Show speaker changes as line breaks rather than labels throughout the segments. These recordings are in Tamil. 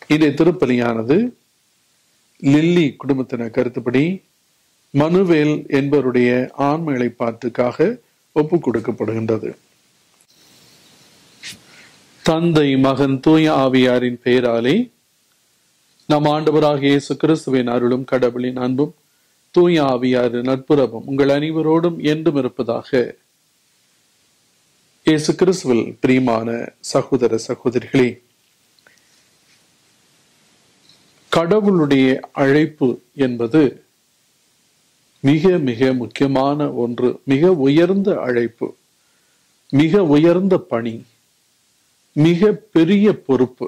இன்றைய திருப்பலியானது லில்லி குடும்பத்தினர் கருத்துப்படி மனுவேல் என்பவருடைய ஆன்ம இழைப்பாற்றுக்காக ஒப்பு கொடுக்கப்படுகின்றது தந்தை மகன் தூய ஆவியாரின் பெயராலே நம் ஆண்டவராக இயேசு கிறிஸ்துவின் அருளும் கடவுளின் அன்பும் தூய ஆவியாரின் நட்புறவும் உங்கள் அனைவரோடும் என்றும் இருப்பதாக இயேசு கிறிஸ்துவில் பிரியமான சகோதர சகோதரிகளே கடவுளுடைய அழைப்பு என்பது மிக மிக முக்கியமான ஒன்று மிக உயர்ந்த அழைப்பு மிக உயர்ந்த பணி மிக பெரிய பொறுப்பு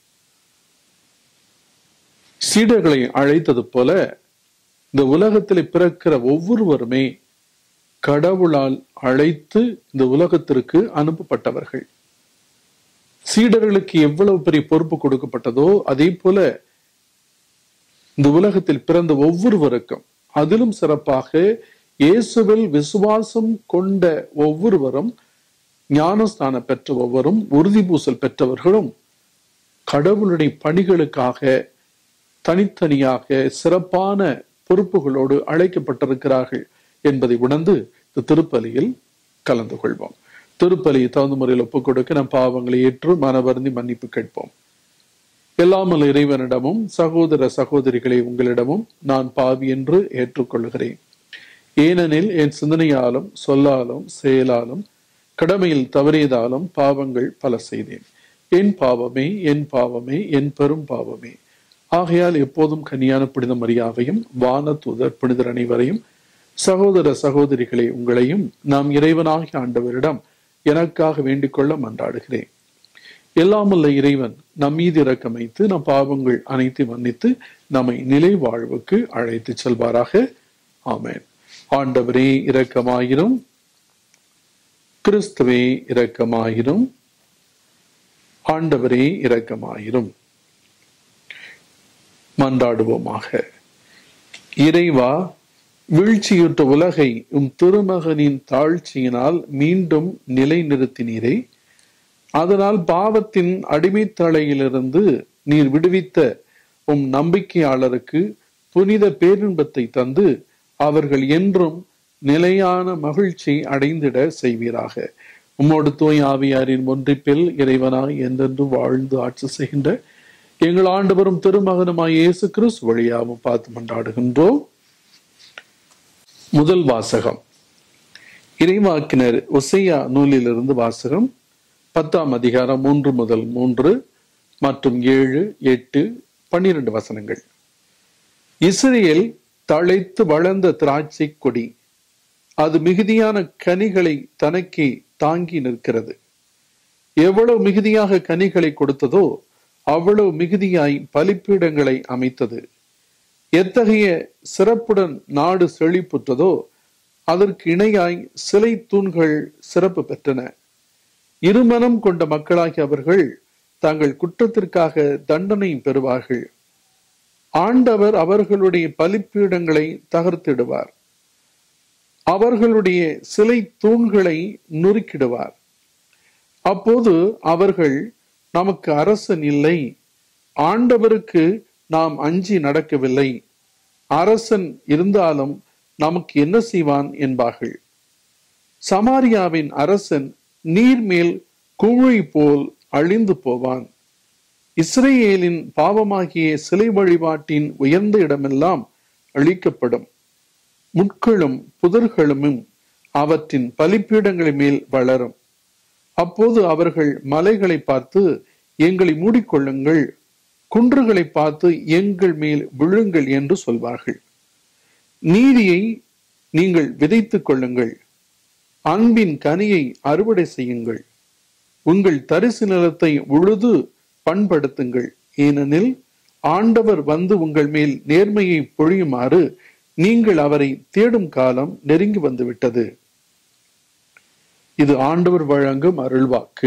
சீடர்களை அழைத்தது போல இந்த உலகத்தில் பிறக்கிற ஒவ்வொருவருமே கடவுளால் அழைத்து இந்த உலகத்திற்கு அனுப்பப்பட்டவர்கள் சீடர்களுக்கு எவ்வளவு பெரிய பொறுப்பு கொடுக்கப்பட்டதோ அதே போல இந்த உலகத்தில் பிறந்த ஒவ்வொருவருக்கும் அதிலும் சிறப்பாக இயேசுவில் விசுவாசம் கொண்ட ஒவ்வொருவரும் ஞானஸ்தானம் பெற்ற ஒவ்வொரும் உறுதி பூசல் பெற்றவர்களும் கடவுளுடைய பணிகளுக்காக தனித்தனியாக சிறப்பான பொறுப்புகளோடு அழைக்கப்பட்டிருக்கிறார்கள் என்பதை உணர்ந்து இந்த திருப்பலியில் கலந்து கொள்வோம் திருப்பலியை தகுந்த முறையில் ஒப்புக் கொடுக்க நம் பாவங்களை ஏற்று மனவருந்தி மன்னிப்பு கேட்போம் எல்லாமல் இறைவனிடமும் சகோதர சகோதரிகளை உங்களிடமும் நான் பாவி என்று ஏற்றுக்கொள்கிறேன் ஏனெனில் என் சிந்தனையாலும் சொல்லாலும் செயலாலும் கடமையில் தவறியதாலும் பாவங்கள் பல செய்தேன் என் பாவமே என் பாவமே என் பெரும் பாவமே ஆகையால் எப்போதும் கன்னியான புனித மரியாவையும் வான தூதர் புனிதர் அனைவரையும் சகோதர சகோதரிகளை உங்களையும் நாம் இறைவனாகிய ஆண்டவரிடம் எனக்காக வேண்டிக் கொள்ள மன்றாடுகிறேன் எல்லாமல்ல இறைவன் நம் மீது இரக்கம் வைத்து நம் பாவங்கள் அனைத்து மன்னித்து நம்மை நிலை வாழ்வுக்கு அழைத்து செல்வாராக ஆமேன் ஆண்டவரே இரக்கமாயிரும் கிறிஸ்துவே இரக்கமாயிரும் ஆண்டவரே இரக்கமாயிரும் மன்றாடுவோமாக இறைவா வீழ்ச்சியுற்ற உலகை உம் திருமகனின் தாழ்ச்சியினால் மீண்டும் நிலைநிறுத்தினீரே அதனால் பாவத்தின் அடிமைத்தலையிலிருந்து நீர் விடுவித்த உம் நம்பிக்கையாளருக்கு புனித பேரின்பத்தை தந்து அவர்கள் என்றும் நிலையான மகிழ்ச்சி அடைந்திட செய்வீராக உம்மோடு தூய் ஆவியாரின் ஒன்றிப்பில் இறைவனாய் என்றென்று வாழ்ந்து ஆட்சி செய்கின்ற எங்கள் ஆண்டவரும் திருமகனுமாய் இயேசு கிறிஸ்து வழியாகவும் பார்த்து மன்றாடுகின்றோம் முதல் வாசகம் இறைவாக்கினர் ஒசையா நூலிலிருந்து வாசகம் பத்தாம் அதிகாரம் மூன்று முதல் மூன்று மற்றும் ஏழு எட்டு பன்னிரண்டு வசனங்கள் இஸ்ரேல் தழைத்து வளர்ந்த திராட்சை கொடி அது மிகுதியான கனிகளை தனக்கே தாங்கி நிற்கிறது எவ்வளவு மிகுதியாக கனிகளை கொடுத்ததோ அவ்வளவு மிகுதியாய் பலிப்பீடங்களை அமைத்தது எத்தகைய சிறப்புடன் நாடு செழிப்புற்றதோ அதற்கு இணையாய் சிலை தூண்கள் சிறப்பு பெற்றன இருமனம் கொண்ட மக்களாகிய அவர்கள் தங்கள் குற்றத்திற்காக தண்டனை பெறுவார்கள் ஆண்டவர் அவர்களுடைய பலிப்பீடங்களை தகர்த்திடுவார் அவர்களுடைய சிலை தூண்களை நுறுக்கிடுவார் அப்போது அவர்கள் நமக்கு அரசன் இல்லை ஆண்டவருக்கு நாம் அஞ்சி நடக்கவில்லை அரசன் இருந்தாலும் நமக்கு என்ன செய்வான் என்பார்கள் சமாரியாவின் அரசன் நீர்மேல் குழி போல் அழிந்து போவான் இஸ்ரேலின் பாவமாகிய சிலை வழிபாட்டின் உயர்ந்த இடமெல்லாம் அழிக்கப்படும் முட்களும் புதர்களும் அவற்றின் பலிப்பீடங்களின் மேல் வளரும் அப்போது அவர்கள் மலைகளை பார்த்து எங்களை மூடிக்கொள்ளுங்கள் குன்றுகளை பார்த்து எங்கள் மேல் விழுங்கள் என்று சொல்வார்கள் நீதியை நீங்கள் விதைத்துக் கொள்ளுங்கள் அன்பின் கனியை அறுவடை செய்யுங்கள் உங்கள் தரிசு நிலத்தை உழுது பண்படுத்துங்கள் ஏனெனில் ஆண்டவர் வந்து உங்கள் மேல் நேர்மையை பொழியுமாறு நீங்கள் அவரை தேடும் காலம் நெருங்கி வந்துவிட்டது இது ஆண்டவர் வழங்கும் அருள்வாக்கு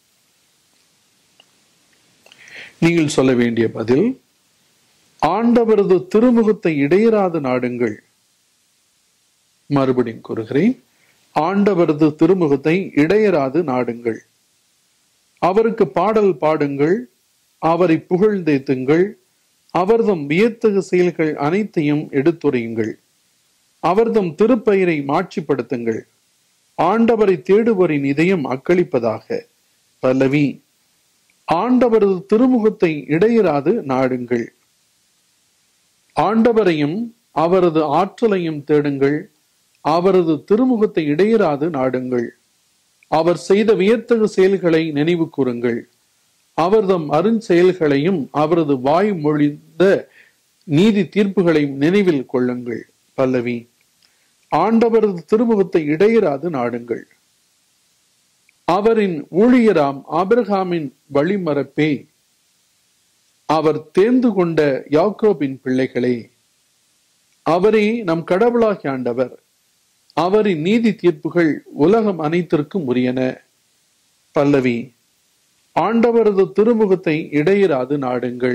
நீங்கள் சொல்ல வேண்டிய பதில் ஆண்டவரது திருமுகத்தை இடையராது நாடுங்கள் மறுபடியும் கூறுகிறேன் ஆண்டவரது திருமுகத்தை இடையராது நாடுங்கள் அவருக்கு பாடல் பாடுங்கள் அவரை புகழ்ந்தேத்துங்கள் அவர்தம் வியத்தகு செயல்கள் அனைத்தையும் எடுத்துரையுங்கள் அவர்தம் திருப்பெயரை மாட்சிப்படுத்துங்கள் ஆண்டவரை தேடுவோரின் இதயம் அக்களிப்பதாக பல்லவி ஆண்டவரது திருமுகத்தை இடையராது நாடுங்கள் ஆண்டவரையும் அவரது ஆற்றலையும் தேடுங்கள் அவரது திருமுகத்தை இடையராது நாடுங்கள் அவர் செய்த வியத்தகு செயல்களை நினைவு கூறுங்கள் அவர்தம் அருஞ்செயல்களையும் அவரது வாய் மொழிந்த நீதி தீர்ப்புகளையும் நினைவில் கொள்ளுங்கள் பல்லவி ஆண்டவரது திருமுகத்தை இடையராது நாடுங்கள் அவரின் ஊழியராம் ஆபிரகாமின் வழிமரப்பே அவர் தேர்ந்து கொண்ட யாக்கோபின் பிள்ளைகளே அவரே நம் கடவுளாகி ஆண்டவர் அவரின் நீதி தீர்ப்புகள் உலகம் அனைத்திற்கும் உரியன பல்லவி ஆண்டவரது திருமுகத்தை இடையராது நாடுங்கள்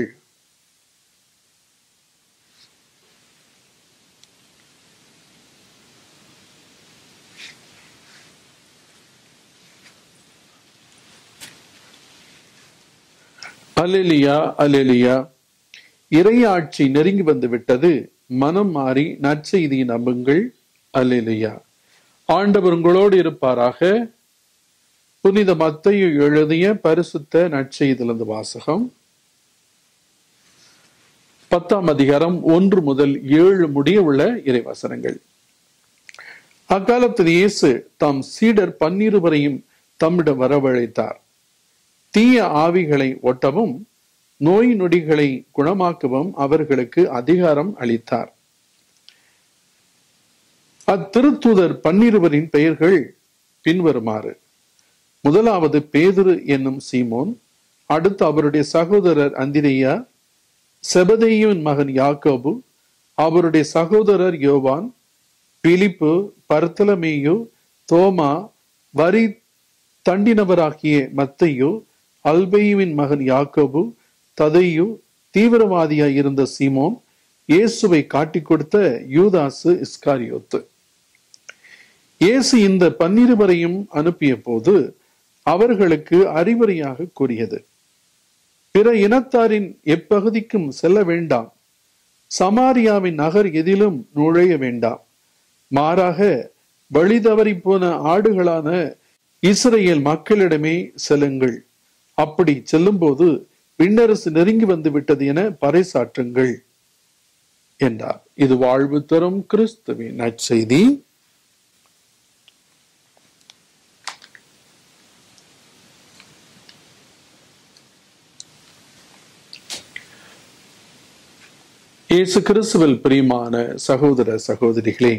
அலெலியா அலெலியா இறையாட்சி நெருங்கி வந்து விட்டது மனம் மாறி நற்செய்தியை நம்புங்கள் அலெலியா ஆண்டவர் உங்களோடு இருப்பாராக புனித மத்தையு எழுதிய பரிசுத்த நற்செய்திலிருந்து வாசகம் பத்தாம் அதிகாரம் ஒன்று முதல் ஏழு முடிய உள்ள இறைவசனங்கள் அக்காலத்தில் இயேசு தாம் சீடர் பன்னிருவரையும் தம்மிடம் வரவழைத்தார் தீய ஆவிகளை ஒட்டவும் நோய் நொடிகளை குணமாக்கவும் அவர்களுக்கு அதிகாரம் அளித்தார் அத்திருத்தூதர் பன்னிருவரின் பெயர்கள் பின்வருமாறு முதலாவது பேதுரு என்னும் சீமோன் அடுத்து அவருடைய சகோதரர் அந்திரையா செபதேயுவின் மகன் யாக்கோபு அவருடைய சகோதரர் யோவான் பிலிப்பு பர்த்தலமேயு தோமா வரி தண்டினவராகிய மத்தையு அல்பேயுவின் மகன் யாக்கோபு ததையு தீவிரவாதியாய் இருந்த சீமோன் இயேசுவை காட்டிக் கொடுத்த யூதாசு இஸ்காரியோத்து இயேசு இந்த பன்னிருவரையும் அனுப்பிய போது அவர்களுக்கு அறிவுரையாக கூறியது பிற இனத்தாரின் எப்பகுதிக்கும் செல்ல வேண்டாம் சமாரியாவின் நகர் எதிலும் நுழைய வேண்டாம் மாறாக வழி தவறி போன ஆடுகளான இஸ்ரேல் மக்களிடமே செல்லுங்கள் அப்படி செல்லும்போது விண்ணரசு நெருங்கி வந்து விட்டது என பறைசாற்றுங்கள் என்றார் இது வாழ்வு தரும் கிறிஸ்துவின் நற்செய்தி இயேசு கிறிஸ்துவில் பிரியமான சகோதர சகோதரிகளே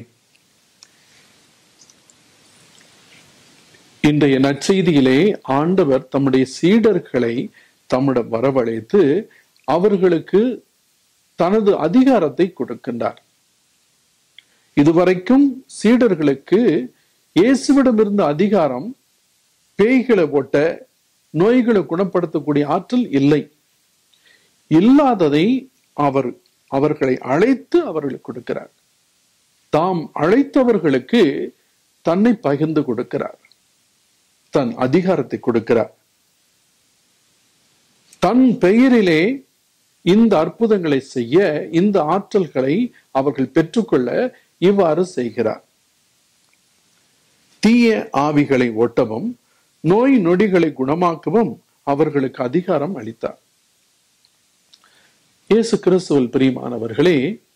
இன்றைய நற்செய்தியிலே ஆண்டவர் தம்முடைய சீடர்களை தம்மிடம் வரவழைத்து அவர்களுக்கு தனது அதிகாரத்தை கொடுக்கின்றார் இதுவரைக்கும் சீடர்களுக்கு இயேசுவிடம் இருந்த அதிகாரம் பேய்களை ஓட்ட நோய்களை குணப்படுத்தக்கூடிய ஆற்றல் இல்லை இல்லாததை அவர் அவர்களை அழைத்து அவர்களுக்கு கொடுக்கிறார் தாம் அழைத்தவர்களுக்கு தன்னை பகிர்ந்து கொடுக்கிறார் தன் அதிகாரத்தை கொடுக்கிறார் தன் பெயரிலே இந்த அற்புதங்களை செய்ய இந்த ஆற்றல்களை அவர்கள் பெற்றுக்கொள்ள இவ்வாறு செய்கிறார் தீய ஆவிகளை ஓட்டவும் நோய் நொடிகளை குணமாக்கவும் அவர்களுக்கு அதிகாரம் அளித்தார் இயேசு கிறிஸ்துவல் பிரியமானவர்களே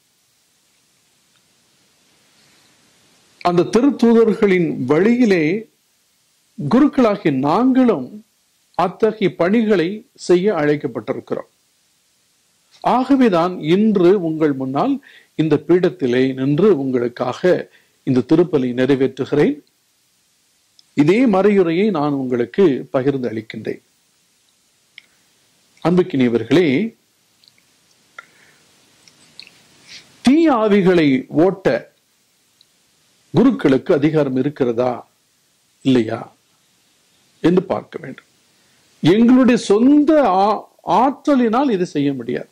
அந்த திருத்தூதர்களின் வழியிலே குருக்களாகிய நாங்களும் அத்தகைய பணிகளை செய்ய அழைக்கப்பட்டிருக்கிறோம் ஆகவேதான் இன்று உங்கள் முன்னால் இந்த பீடத்திலே நின்று உங்களுக்காக இந்த திருப்பலி நிறைவேற்றுகிறேன் இதே மறையுறையை நான் உங்களுக்கு பகிர்ந்து அளிக்கின்றேன் அன்புக்கினியவர்களே தீ ஆவிகளை ஓட்ட குருக்களுக்கு அதிகாரம் இருக்கிறதா இல்லையா என்று பார்க்க வேண்டும் எங்களுடைய சொந்த ஆற்றலினால் இதை செய்ய முடியாது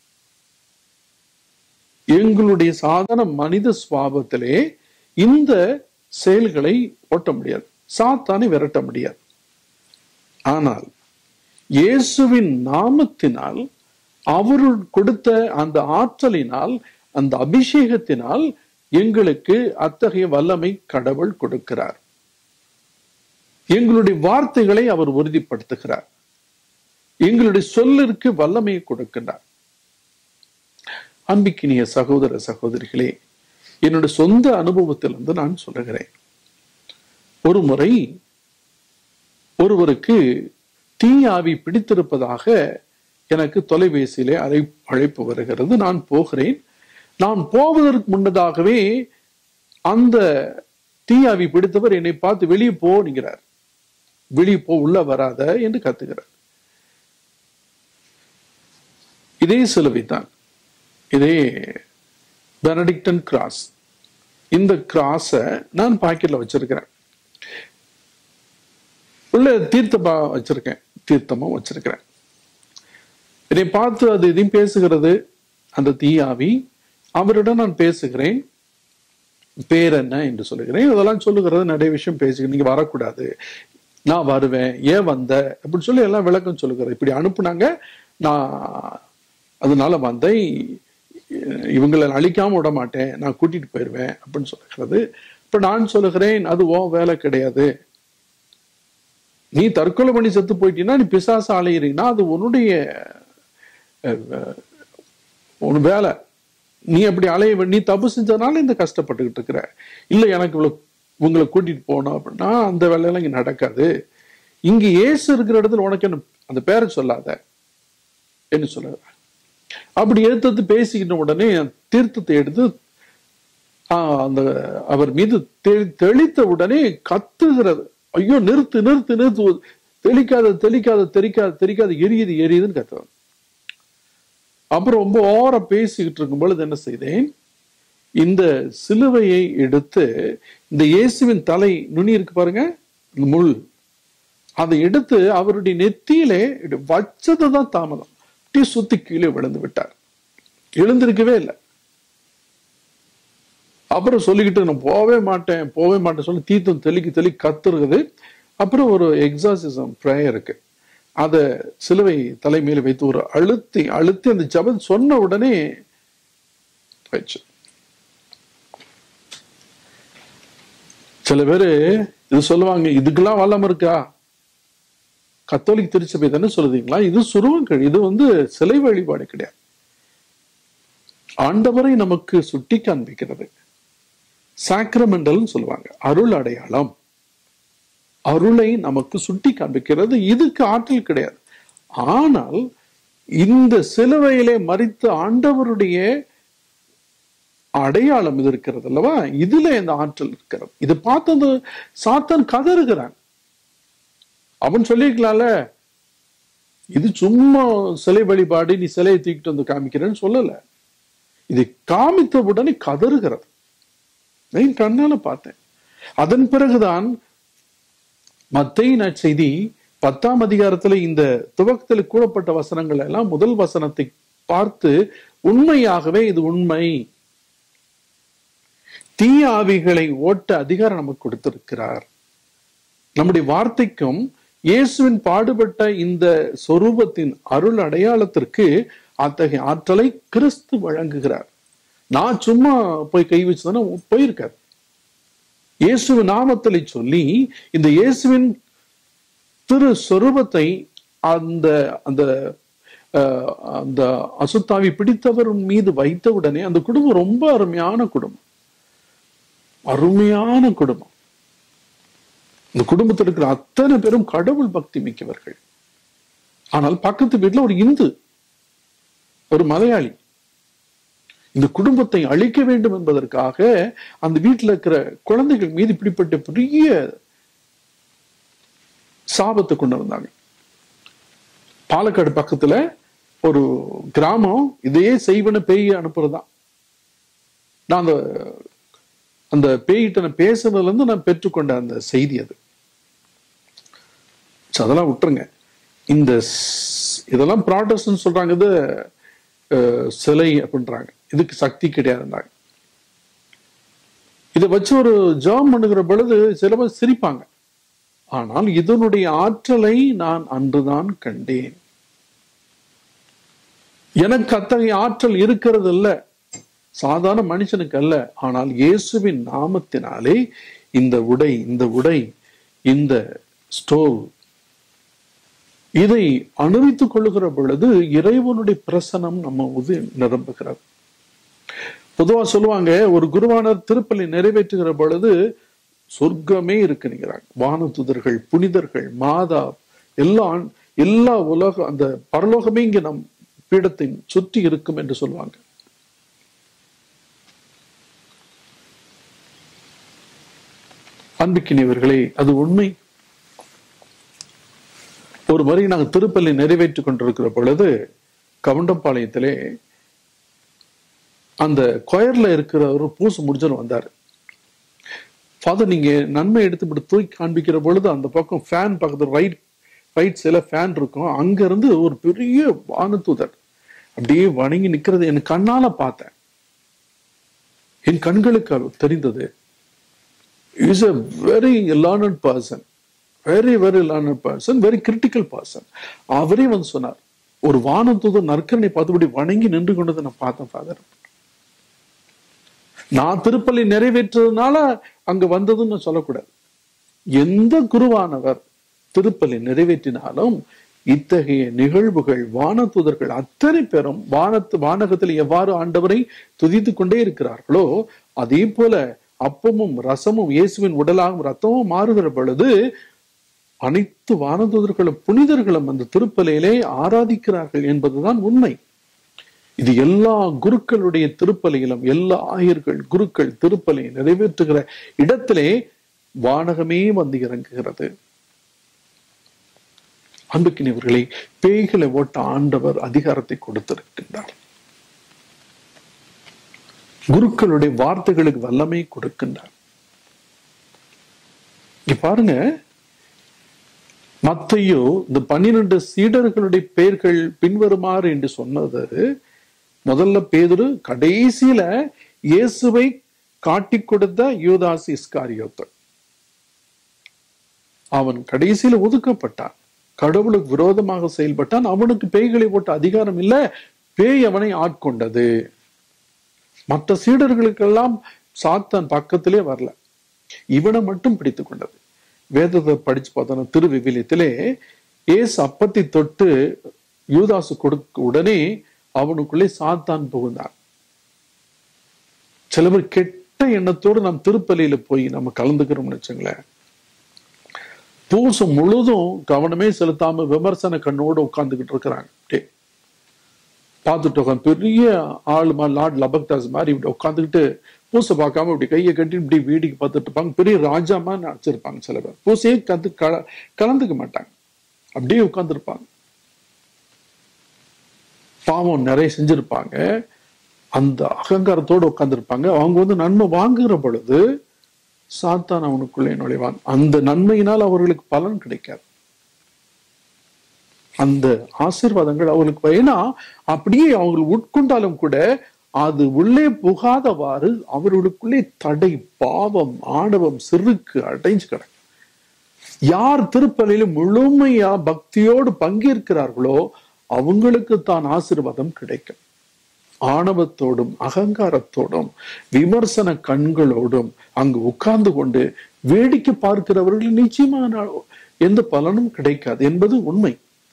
எங்களுடைய சாதாரண மனித சுவாபத்திலே இந்த செயல்களை ஓட்ட முடியாது சாத்தானை விரட்ட முடியாது ஆனால் இயேசுவின் நாமத்தினால் அவர் கொடுத்த அந்த ஆற்றலினால் அந்த அபிஷேகத்தினால் எங்களுக்கு அத்தகைய வல்லமை கடவுள் கொடுக்கிறார் எங்களுடைய வார்த்தைகளை அவர் உறுதிப்படுத்துகிறார் எங்களுடைய சொல்லிற்கு வல்லமையை கொடுக்கின்றார் அன்பிக்கினிய சகோதர சகோதரிகளே என்னுடைய சொந்த அனுபவத்திலிருந்து நான் சொல்லுகிறேன் ஒரு முறை ஒருவருக்கு தீயாவி பிடித்திருப்பதாக எனக்கு தொலைபேசியிலே அழை அழைப்பு வருகிறது நான் போகிறேன் நான் போவதற்கு முன்னதாகவே அந்த தீயாவி பிடித்தவர் என்னை பார்த்து வெளியே போகிறார் வெளியே போ உள்ள வராத என்று கத்துகிறார் இதே சிலுவை தான் இதே பெனடிக்டன் கிராஸ் இந்த கிராஸை நான் பாக்கெட்ல வச்சிருக்கிறேன் உள்ள தீர்த்தமா வச்சிருக்கேன் தீர்த்தமும் வச்சிருக்கிறேன் என்னை பார்த்து அது இதையும் பேசுகிறது அந்த தீயாவி அவரிடம் நான் பேசுகிறேன் பேர் என்ன என்று சொல்லுகிறேன் இதெல்லாம் சொல்லுகிறது நிறைய விஷயம் பேசுகிறேன் நீங்க வரக்கூடாது நான் வருவேன் ஏன் வந்த அப்படின்னு சொல்லி எல்லாம் விளக்கம் சொல்லுகிறேன் இப்படி அனுப்புனாங்க நான் அதனால வந்தேன் இவங்களை அழிக்காம விட மாட்டேன் நான் கூட்டிட்டு போயிடுவேன் அப்படின்னு சொல்லுகிறது இப்ப நான் சொல்லுகிறேன் அது ஓ வேலை கிடையாது நீ தற்கொலை பண்ணி செத்து போயிட்டீங்கன்னா நீ பிசாசு அலையிறீங்கன்னா அது உன்னுடைய உன் வேலை நீ அப்படி அலைய நீ தப்பு செஞ்சதுனால இந்த கஷ்டப்பட்டுக்கிட்டு இருக்கிற இல்ல எனக்கு இவ்வளவு உங்களை கூட்டிட்டு போனோம் அப்படின்னா அந்த வேலையெல்லாம் இங்க நடக்காது இங்க ஏசு இருக்கிற இடத்துல உனக்கு என்ன அந்த பேரை சொல்லாத என்ன சொல்லுற அப்படி எடுத்து பேசிக்கிட்ட உடனே தீர்த்தத்தை எடுத்து அந்த அவர் மீது தெளித்த உடனே கத்துகிறது ஐயோ நிறுத்து நிறுத்து நிறுத்து தெளிக்காத தெளிக்காத தெரிக்காத தெரிக்காத எரியுது எரியுதுன்னு கத்துறாங்க அப்புறம் ரொம்ப ஓர பேசிக்கிட்டு இருக்கும் பொழுது என்ன செய்தேன் இந்த சிலுவையை எடுத்து இந்த இயேசுவின் தலை நுனி இருக்கு பாருங்க இந்த முள் அதை எடுத்து அவருடைய நெத்தியிலே வச்சதுதான் தாமதம் டீ சுத்தி கீழே விழுந்து விட்டார் எழுந்திருக்கவே இல்லை அப்புறம் சொல்லிக்கிட்டு நான் போவே மாட்டேன் போவே மாட்டேன் சொல்லி தீர்த்தம் தெளிக்கி தெளி கத்துருக்குது அப்புறம் ஒரு எக்ஸாசிசம் ப்ரேயருக்கு அதை சிலுவை தலைமையில வைத்து ஒரு அழுத்தி அழுத்தி அந்த ஜபம் சொன்ன உடனே போயிடுச்சு சில பேரு இது சொல்லுவாங்க இதுக்கெல்லாம் வல்லம் இருக்கா கத்தோலிக் திருச்சபை தானே சொல்லுதீங்களா இது சுருவங்கள் இது வந்து சிலை வழிபாடு கிடையாது ஆண்டவரை நமக்கு சுட்டி காண்பிக்கிறது சாக்ரமெண்டல் சொல்லுவாங்க அருள் அடையாளம் அருளை நமக்கு சுட்டி காண்பிக்கிறது இதுக்கு ஆற்றல் கிடையாது ஆனால் இந்த சிலுவையிலே மறித்த ஆண்டவருடைய அடையாளம் இது இருக்கிறது அல்லவா இதுல இந்த ஆற்றல் இருக்கிறது இது பார்த்தது சாத்தான் கதறுகிறான் அவன் சொல்லிக்கலாம்ல இது சும்மா சிலை வழிபாடு நீ சிலையை தூக்கிட்டு வந்து காமிக்கிறேன்னு சொல்லல இதை காமித்த உடனே கதறுகிறது நான் கண்ணால பார்த்தேன் அதன் பிறகுதான் மத்திய நற்செய்தி பத்தாம் அதிகாரத்துல இந்த துவக்கத்தில் கூறப்பட்ட வசனங்கள் எல்லாம் முதல் வசனத்தை பார்த்து உண்மையாகவே இது உண்மை தீய ஆவிகளை ஓட்ட அதிகாரம் நமக்கு கொடுத்திருக்கிறார் நம்முடைய வார்த்தைக்கும் இயேசுவின் பாடுபட்ட இந்த சொரூபத்தின் அருள் அடையாளத்திற்கு அத்தகைய ஆற்றலை கிறிஸ்து வழங்குகிறார் நான் சும்மா போய் கை வச்சுதானே போயிருக்கார் இயேசு நாமத்தலை சொல்லி இந்த இயேசுவின் திரு சொரூபத்தை அந்த அந்த அந்த அசுத்தாவி பிடித்தவர் மீது வைத்த உடனே அந்த குடும்பம் ரொம்ப அருமையான குடும்பம் அருமையான குடும்பம் இந்த குடும்பத்தில் இருக்கிற அத்தனை பேரும் கடவுள் பக்தி மிக்கவர்கள் ஆனால் பக்கத்து வீட்டுல ஒரு இந்து ஒரு மலையாளி இந்த குடும்பத்தை அழிக்க வேண்டும் என்பதற்காக அந்த வீட்டில் இருக்கிற குழந்தைகள் மீது இப்படிப்பட்ட பெரிய சாபத்தை கொண்டு வந்தாங்க பாலக்காடு பக்கத்துல ஒரு கிராமம் இதையே செய்வன பேய் அனுப்புறதுதான் நான் அந்த அந்த பேய்கிட்ட நான் பேசுனதுல இருந்து நான் பெற்றுக்கொண்ட அந்த செய்தி அது அதெல்லாம் விட்டுருங்க இந்த இதெல்லாம் ப்ராடஸ்ட்னு சொல்றாங்க இது சிலை அப்படின்றாங்க இதுக்கு சக்தி கிடையாதுன்றாங்க இதை வச்சு ஒரு ஜாம் பண்ணுகிற பொழுது சில பேர் சிரிப்பாங்க ஆனால் இதனுடைய ஆற்றலை நான் அன்றுதான் கண்டேன் எனக்கு அத்தகைய ஆற்றல் இருக்கிறது இல்ல சாதாரண மனுஷனுக்கு அல்ல ஆனால் இயேசுவின் நாமத்தினாலே இந்த உடை இந்த உடை இந்த ஸ்டோவ் இதை அனுபவித்துக் கொள்ளுகிற பொழுது இறைவனுடைய பிரசனம் நம்ம உது நிரம்புகிறது பொதுவா சொல்லுவாங்க ஒரு குருவானர் திருப்பலி நிறைவேற்றுகிற பொழுது சொர்க்கமே இருக்குங்கிறாங்க வானதுதர்கள் புனிதர்கள் மாதா எல்லா எல்லா உலக அந்த பரலோகமே இங்க நம் பீடத்தை சுற்றி இருக்கும் என்று சொல்லுவாங்க அன்புக்கினியவர்களே அது உண்மை ஒரு முறை நாங்கள் திருப்பலி நிறைவேற்றிக் கொண்டிருக்கிற பொழுது கவுண்டம்பாளையத்திலே அந்த கொயர்ல இருக்கிற ஒரு பூசு முடிஞ்சர் வந்தாரு ஃபாதர் நீங்க நன்மை எடுத்து இப்படி தூக்கி காண்பிக்கிற பொழுது அந்த பக்கம் ஃபேன் பக்கத்துல ரைட் ரைட் சைல ஃபேன் இருக்கும் அங்க இருந்து ஒரு பெரிய வானதூதர் அப்படியே வணங்கி நிக்கிறது என் கண்ணால பார்த்தேன் என் கண்களுக்கு அது தெரிந்தது is a very learned person very very learned person very critical person அவரே வந்து சொன்னார் ஒரு வானதூதர் நற்கரனை பார்த்தபடி வணங்கி நின்று கொண்டதை நான் பார்த்தேன் ஃபாதர் நான் திருப்பலி நிறைவேற்றதுனால அங்க வந்ததுன்னு சொல்லக்கூடாது எந்த குருவானவர் திருப்பலி நிறைவேற்றினாலும் இத்தகைய நிகழ்வுகள் வானதூதர்கள் அத்தனை பேரும் வானத்து வானகத்தில் எவ்வாறு ஆண்டவரை துதித்துக் கொண்டே இருக்கிறார்களோ அதே போல அப்பமும் ரசமும் இயேசுவின் உடலாகவும் ரத்தமும் மாறுகிற பொழுது அனைத்து வானதூதர்களும் புனிதர்களும் அந்த திருப்பலியிலே ஆராதிக்கிறார்கள் என்பதுதான் உண்மை இது எல்லா குருக்களுடைய திருப்பலியிலும் எல்லா ஆயர்கள் குருக்கள் திருப்பலி நிறைவேற்றுகிற இடத்திலே வானகமே வந்து இறங்குகிறது அன்புக்கினவர்களை பேய்களை ஓட்ட ஆண்டவர் அதிகாரத்தை கொடுத்திருக்கின்றார் குருக்களுடைய வார்த்தைகளுக்கு வல்லமை கொடுக்கின்றார் இங்க பாருங்க மத்தையோ இந்த பன்னிரண்டு சீடர்களுடைய பெயர்கள் பின்வருமாறு என்று சொன்னது முதல்ல பேதுரு கடைசியில இயேசுவை காட்டிக் கொடுத்த யூதாஸ் இஸ்காரியோத்து அவன் கடைசியில ஒதுக்கப்பட்டான் கடவுளுக்கு விரோதமாக செயல்பட்டான் அவனுக்கு பேய்களை போட்ட அதிகாரம் இல்ல பேய் அவனை ஆட்கொண்டது மற்ற சீடர்களுக்கெல்லாம் சாத்தான் பக்கத்திலே வரல இவனை மட்டும் பிடித்து கொண்டது வேதத்தை படிச்சு பார்த்தோம்னா திருவிவிலியத்திலே ஏசு அப்பத்தை தொட்டு யூதாசு கொடுக்க உடனே அவனுக்குள்ளே சாத்தான் புகுந்தான் சில பேர் கெட்ட எண்ணத்தோடு நாம் திருப்பலியில போய் நம்ம கலந்துக்கிறோம்னு வச்சுங்களேன் பூசம் முழுதும் கவனமே செலுத்தாம விமர்சன கண்ணோடு உட்கார்ந்துகிட்டு இருக்கிறாங்க அப்படியே பார்த்துட்டு உட்காந்து பெரிய ஆள் மாதிரி லார்ட் லபக்தாஸ் மாதிரி இப்படி உட்காந்துக்கிட்டு பூசை பார்க்காம இப்படி கையை கட்டி இப்படி வீடிக்கு பார்த்துட்டு இருப்பாங்க பெரிய ராஜா மாதிரி நினைச்சிருப்பாங்க சில பேர் பூசையே கத்து கல கலந்துக்க மாட்டாங்க அப்படியே உட்காந்துருப்பாங்க பாவம் நிறைய செஞ்சிருப்பாங்க அந்த அகங்காரத்தோடு உட்காந்துருப்பாங்க அவங்க வந்து நன்மை வாங்குகிற பொழுது சாத்தான் அவனுக்குள்ளே நுழைவான் அந்த நன்மையினால் அவர்களுக்கு பலன் கிடைக்காது அந்த ஆசீர்வாதங்கள் அவர்களுக்கு ஏன்னா அப்படியே அவங்க உட்கொண்டாலும் கூட அது உள்ளே புகாதவாறு அவர்களுக்குள்ளே தடை பாவம் ஆணவம் சிறுக்கு அடைஞ்சு கிடக்கும் யார் திருப்பலியில முழுமையா பக்தியோடு பங்கேற்கிறார்களோ அவங்களுக்கு தான் ஆசீர்வாதம் கிடைக்கும் ஆணவத்தோடும் அகங்காரத்தோடும் விமர்சன கண்களோடும் அங்கு உட்கார்ந்து கொண்டு வேடிக்கை பார்க்கிறவர்கள் நிச்சயமான எந்த பலனும் கிடைக்காது என்பது உண்மை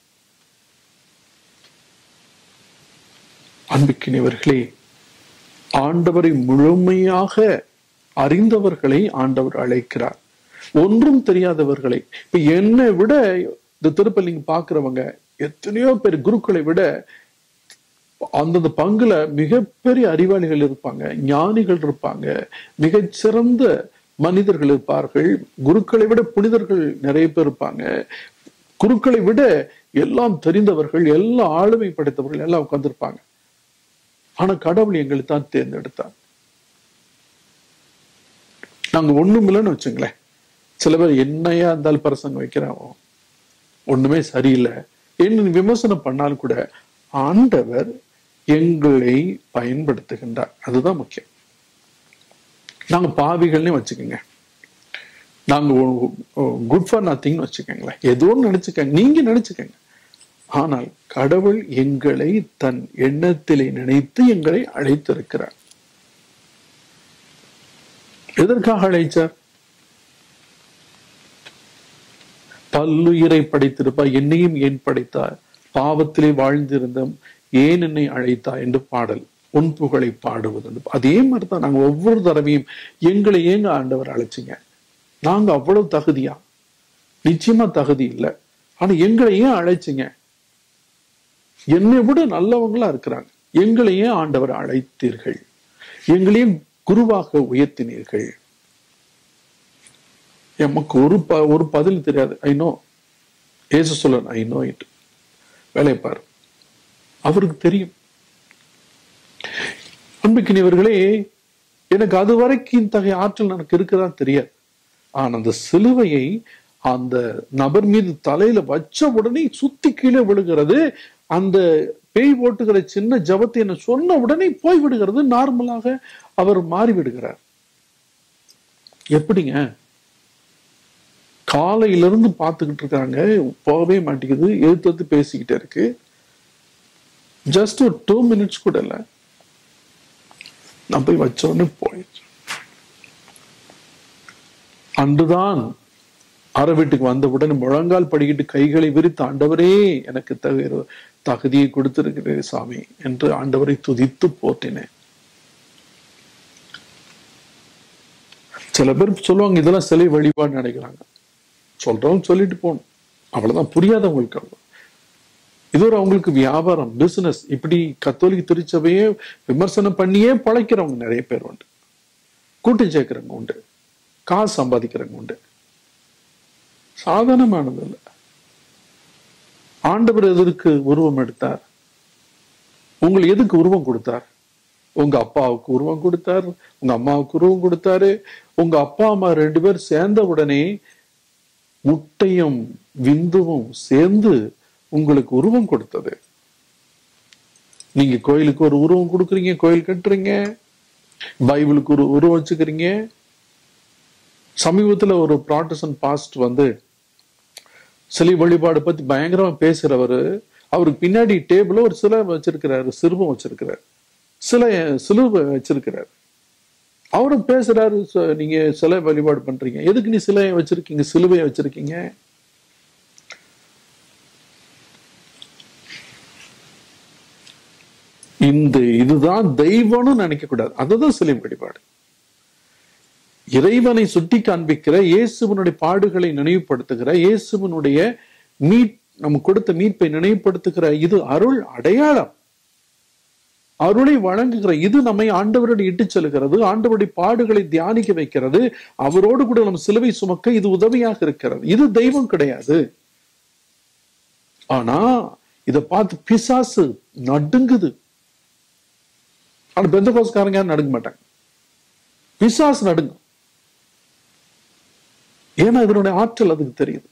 அன்புக்கினவர்களே ஆண்டவரை முழுமையாக அறிந்தவர்களை ஆண்டவர் அழைக்கிறார் ஒன்றும் தெரியாதவர்களை இப்ப என்னை விட இந்த திருப்பலிங்க பாக்குறவங்க எத்தனையோ பேர் குருக்களை விட அந்தந்த பங்குல மிகப்பெரிய அறிவாளிகள் இருப்பாங்க ஞானிகள் இருப்பாங்க மிகச்சிறந்த மனிதர்கள் இருப்பார்கள் குருக்களை விட புனிதர்கள் நிறைய பேர் இருப்பாங்க குருக்களை விட எல்லாம் தெரிந்தவர்கள் எல்லா ஆளுமை படைத்தவர்கள் எல்லாம் உட்கார்ந்துருப்பாங்க ஆனா கடவுள் எங்களை தான் தேர்ந்தெடுத்தார் நாங்க ஒண்ணும் இல்லைன்னு வச்சுங்களேன் சில பேர் என்னையா இருந்தாலும் பிரசங்க வைக்கிறான் ஒண்ணுமே சரியில்லை என்ன விமர்சனம் பண்ணாலும் கூட ஆண்டவர் எங்களை பயன்படுத்துகின்றார் அதுதான் முக்கியம் நாங்க பாவிகள்னே வச்சுக்கோங்க நாங்க குட் ஃபார் நத்திங்னு வச்சுக்கோங்களேன் ஏதோ நினைச்சுக்கங்க நீங்க நினைச்சுக்கங்க ஆனால் கடவுள் எங்களை தன் எண்ணத்திலே நினைத்து எங்களை அழைத்திருக்கிறார் எதற்காக அழைச்சார் பல்லுயிரை படைத்திருப்பா என்னையும் ஏன் படைத்தார் பாவத்திலே வாழ்ந்திருந்த ஏன் என்னை அழைத்தா என்று பாடல் உன் புகழை பாடுவது அதே மாதிரி தான் நாங்க ஒவ்வொரு தடவையும் எங்களை ஏங்க ஆண்டவர் அழைச்சிங்க நாங்க அவ்வளவு தகுதியா நிச்சயமா தகுதி இல்லை ஆனா எங்களை ஏன் அழைச்சிங்க என்னை விட நல்லவங்களா இருக்கிறாங்க எங்களை ஏன் ஆண்டவர் அழைத்தீர்கள் எங்களையும் குருவாக உயர்த்தினீர்கள் எமக்கு ஒரு ப ஒரு பதில் தெரியாது ஐ நோ ஏசு சொல்ல ஐ நோ இட் வேலையை பாரு அவருக்கு தெரியும் அன்புக்கினியவர்களே எனக்கு அது வரைக்கும் இத்தகைய ஆற்றல் எனக்கு இருக்குதா தெரியாது ஆனா அந்த சிலுவையை அந்த நபர் மீது தலையில வச்ச உடனே சுத்தி கீழே விழுகிறது அந்த பேய் ஓட்டுகிற சின்ன ஜபத்தை என்ன சொன்ன உடனே போய் விடுகிறது நார்மலாக அவர் மாறி விடுகிறார் எப்படிங்க காலையிலிருந்து பார்த்துக்கிட்டு இருக்காங்க போகவே மாட்டேங்குது எழுத்து பேசிக்கிட்டே இருக்கு ஜஸ்ட் ஒரு டூ மினிட்ஸ் கூட இல்லை நான் போய் வச்ச உடனே போயிடுச்சு அன்றுதான் அற வீட்டுக்கு வந்த உடனே முழங்கால் படிக்கிட்டு கைகளை விரித்து ஆண்டவரே எனக்கு தகுதி தகுதியை கொடுத்திருக்கிறேன் சாமி என்று ஆண்டவரை துதித்து போற்றினேன் சில பேர் சொல்லுவாங்க இதெல்லாம் சிலை வழிபாடு நினைக்கிறாங்க சொல்றவங்க சொல்லிட்டு போகணும் அவ்வளவுதான் புரியாதவங்களுக்கு அவ்வளவு இது ஒரு அவங்களுக்கு வியாபாரம் பிசினஸ் இப்படி கத்தோலிக்க திருச்சபையே விமர்சனம் பண்ணியே பழைக்கிறவங்க நிறைய பேர் உண்டு கூட்டம் சேர்க்கிறவங்க உண்டு காசு சம்பாதிக்கிறவங்க உண்டு சாதாரணமானது இல்லை ஆண்டவர் எதற்கு உருவம் எடுத்தார் உங்களுக்கு எதுக்கு உருவம் கொடுத்தார் உங்க அப்பாவுக்கு உருவம் கொடுத்தார் உங்க அம்மாவுக்கு உருவம் கொடுத்தாரு உங்க அப்பா அம்மா ரெண்டு பேர் சேர்ந்த உடனே முட்டையும் விந்துவும் சேர்ந்து உங்களுக்கு உருவம் கொடுத்தது நீங்க கோயிலுக்கு ஒரு உருவம் கொடுக்குறீங்க கோயில் கட்டுறீங்க பைபிளுக்கு ஒரு உருவம் வச்சுக்கிறீங்க சமீபத்துல ஒரு ப்ராட்டசன் பாஸ்ட் வந்து சிலை வழிபாடு பத்தி பயங்கரமா பேசுறவரு அவருக்கு பின்னாடி டேபிள்ல ஒரு சிலை வச்சிருக்கிறாரு சிறுவம் வச்சிருக்கிறார் சிலை சிலுவை வச்சிருக்கிறார் அவரும் பேசுறாரு நீங்க சிலை வழிபாடு பண்றீங்க எதுக்கு நீ சிலையை வச்சிருக்கீங்க சிலுவையை வச்சிருக்கீங்க இந்த இதுதான் தெய்வம்னு நினைக்க கூடாது அதுதான் சிலை வழிபாடு இறைவனை சுட்டி காண்பிக்கிற இயேசுவனுடைய பாடுகளை நினைவுபடுத்துகிற இயேசுவனுடைய மீட் நம்ம கொடுத்த மீட்பை நினைவுபடுத்துகிற இது அருள் அடையாளம் அருளை வழங்குகிற இது நம்மை ஆண்டவரோடு இட்டு செல்கிறது ஆண்டவருடைய பாடுகளை தியானிக்க வைக்கிறது அவரோடு கூட நம்ம சிலுவை சுமக்க இது உதவியாக இருக்கிறது இது தெய்வம் கிடையாது ஆனா இத பார்த்து பிசாசு நடுங்குது ஆனா பெந்த கோஸ்காரங்க யாரும் நடுங்க மாட்டாங்க பிசாசு நடுங்கும் ஏன்னா இதனுடைய ஆற்றல் அதுக்கு தெரியுது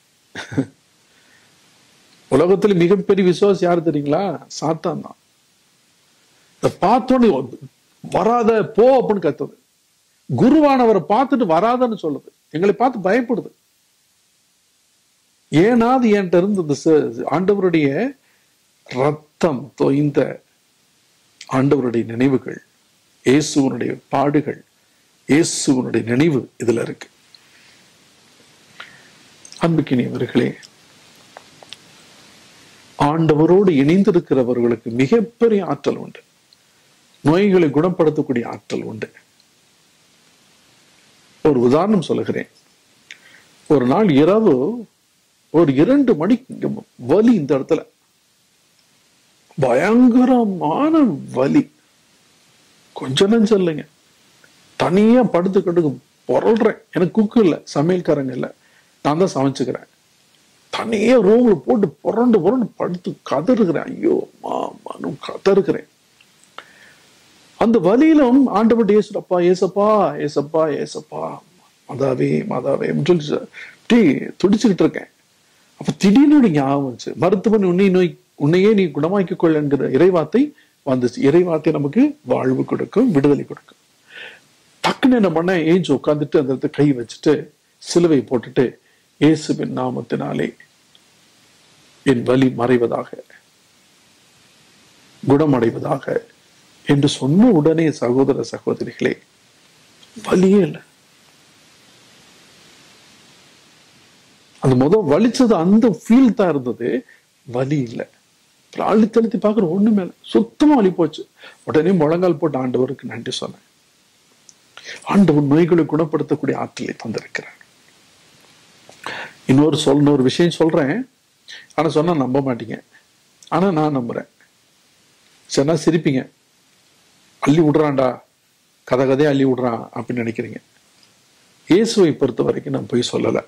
உலகத்துல மிகப்பெரிய விசுவாசி யாரு தெரியுங்களா சாத்தான் தான் இதை பார்த்தோன்னே வராத போ அப்படின்னு கத்துது குருவானவரை பார்த்துட்டு வராதன்னு சொல்லுது எங்களை பார்த்து பயப்படுது ஏன்னா அது என்கிட்ட இருந்து இந்த ஆண்டவருடைய ரத்தம் தொய்ந்த ஆண்டவருடைய நினைவுகள் இயேசுவனுடைய பாடுகள் இயேசுவனுடைய நினைவு இதுல இருக்கு அன்புக்கினியவர்களே ஆண்டவரோடு இணைந்திருக்கிறவர்களுக்கு மிகப்பெரிய ஆற்றல் உண்டு நோய்களை குணப்படுத்தக்கூடிய ஆற்றல் உண்டு ஒரு உதாரணம் சொல்லுகிறேன் ஒரு நாள் இரவு ஒரு இரண்டு மணிக்கு வலி இந்த இடத்துல பயங்கரமான வலி கொஞ்ச நஞ்சம் இல்லைங்க தனியா படுத்துக்கிட்டு புரள்றேன் எனக்கு குக்கு இல்லை சமையல்காரங்க இல்லை நான் தான் சமைச்சுக்கிறேன் தனியே ரூம்ல போட்டு புரண்டு புரண்டு படுத்து கதறுகிறேன் ஐயோ மானும் கதறுகிறேன் அந்த வழியிலும் ஆண்டவட்டு ஏசுப்பா ஏசப்பா ஏசப்பா ஏசப்பா மாதாவே மாதாவே சொல்லி அப்படி துடிச்சுக்கிட்டு இருக்கேன் அப்ப திடீர்னு ஞாபகம் வந்துச்சு மருத்துவன் உன்னை நோய் உன்னையே நீ குணமாக்கிக் கொள் என்கிற இறைவார்த்தை வந்துச்சு இறைவார்த்தை நமக்கு வாழ்வு கொடுக்கும் விடுதலை கொடுக்கும் டக்குன்னு என்ன பண்ண ஏஞ்சி உட்காந்துட்டு அந்த இடத்த கை வச்சுட்டு சிலுவை போட்டுட்டு இயேசுவின் நாமத்தினாலே என் வலி மறைவதாக குணமடைவதாக என்று சொன்ன உடனே சகோதர சகோதரிகளே வலியே இல்லை அந்த முதல் வலிச்சது அந்த ஃபீல் தான் இருந்தது வலி இல்லை அப்புறம் அழுத்தி அழுத்தி பார்க்குற ஒண்ணு மேல சுத்தமா வலி போச்சு உடனே முழங்கால் போட்டு ஆண்டவருக்கு நன்றி சொன்னேன் ஆண்டவர் நோய்களை குணப்படுத்தக்கூடிய ஆற்றலை தந்திருக்கிறார் இன்னொரு சொல் இன்னொரு விஷயம் சொல்றேன் ஆனா சொன்னா நம்ப மாட்டீங்க ஆனா நான் நம்புறேன் சொன்னா சிரிப்பீங்க அள்ளி விடுறான்டா கதை கதையை அள்ளி விடுறான் அப்படின்னு நினைக்கிறீங்க இயேசுவை பொறுத்த வரைக்கும் நான் போய் சொல்லலை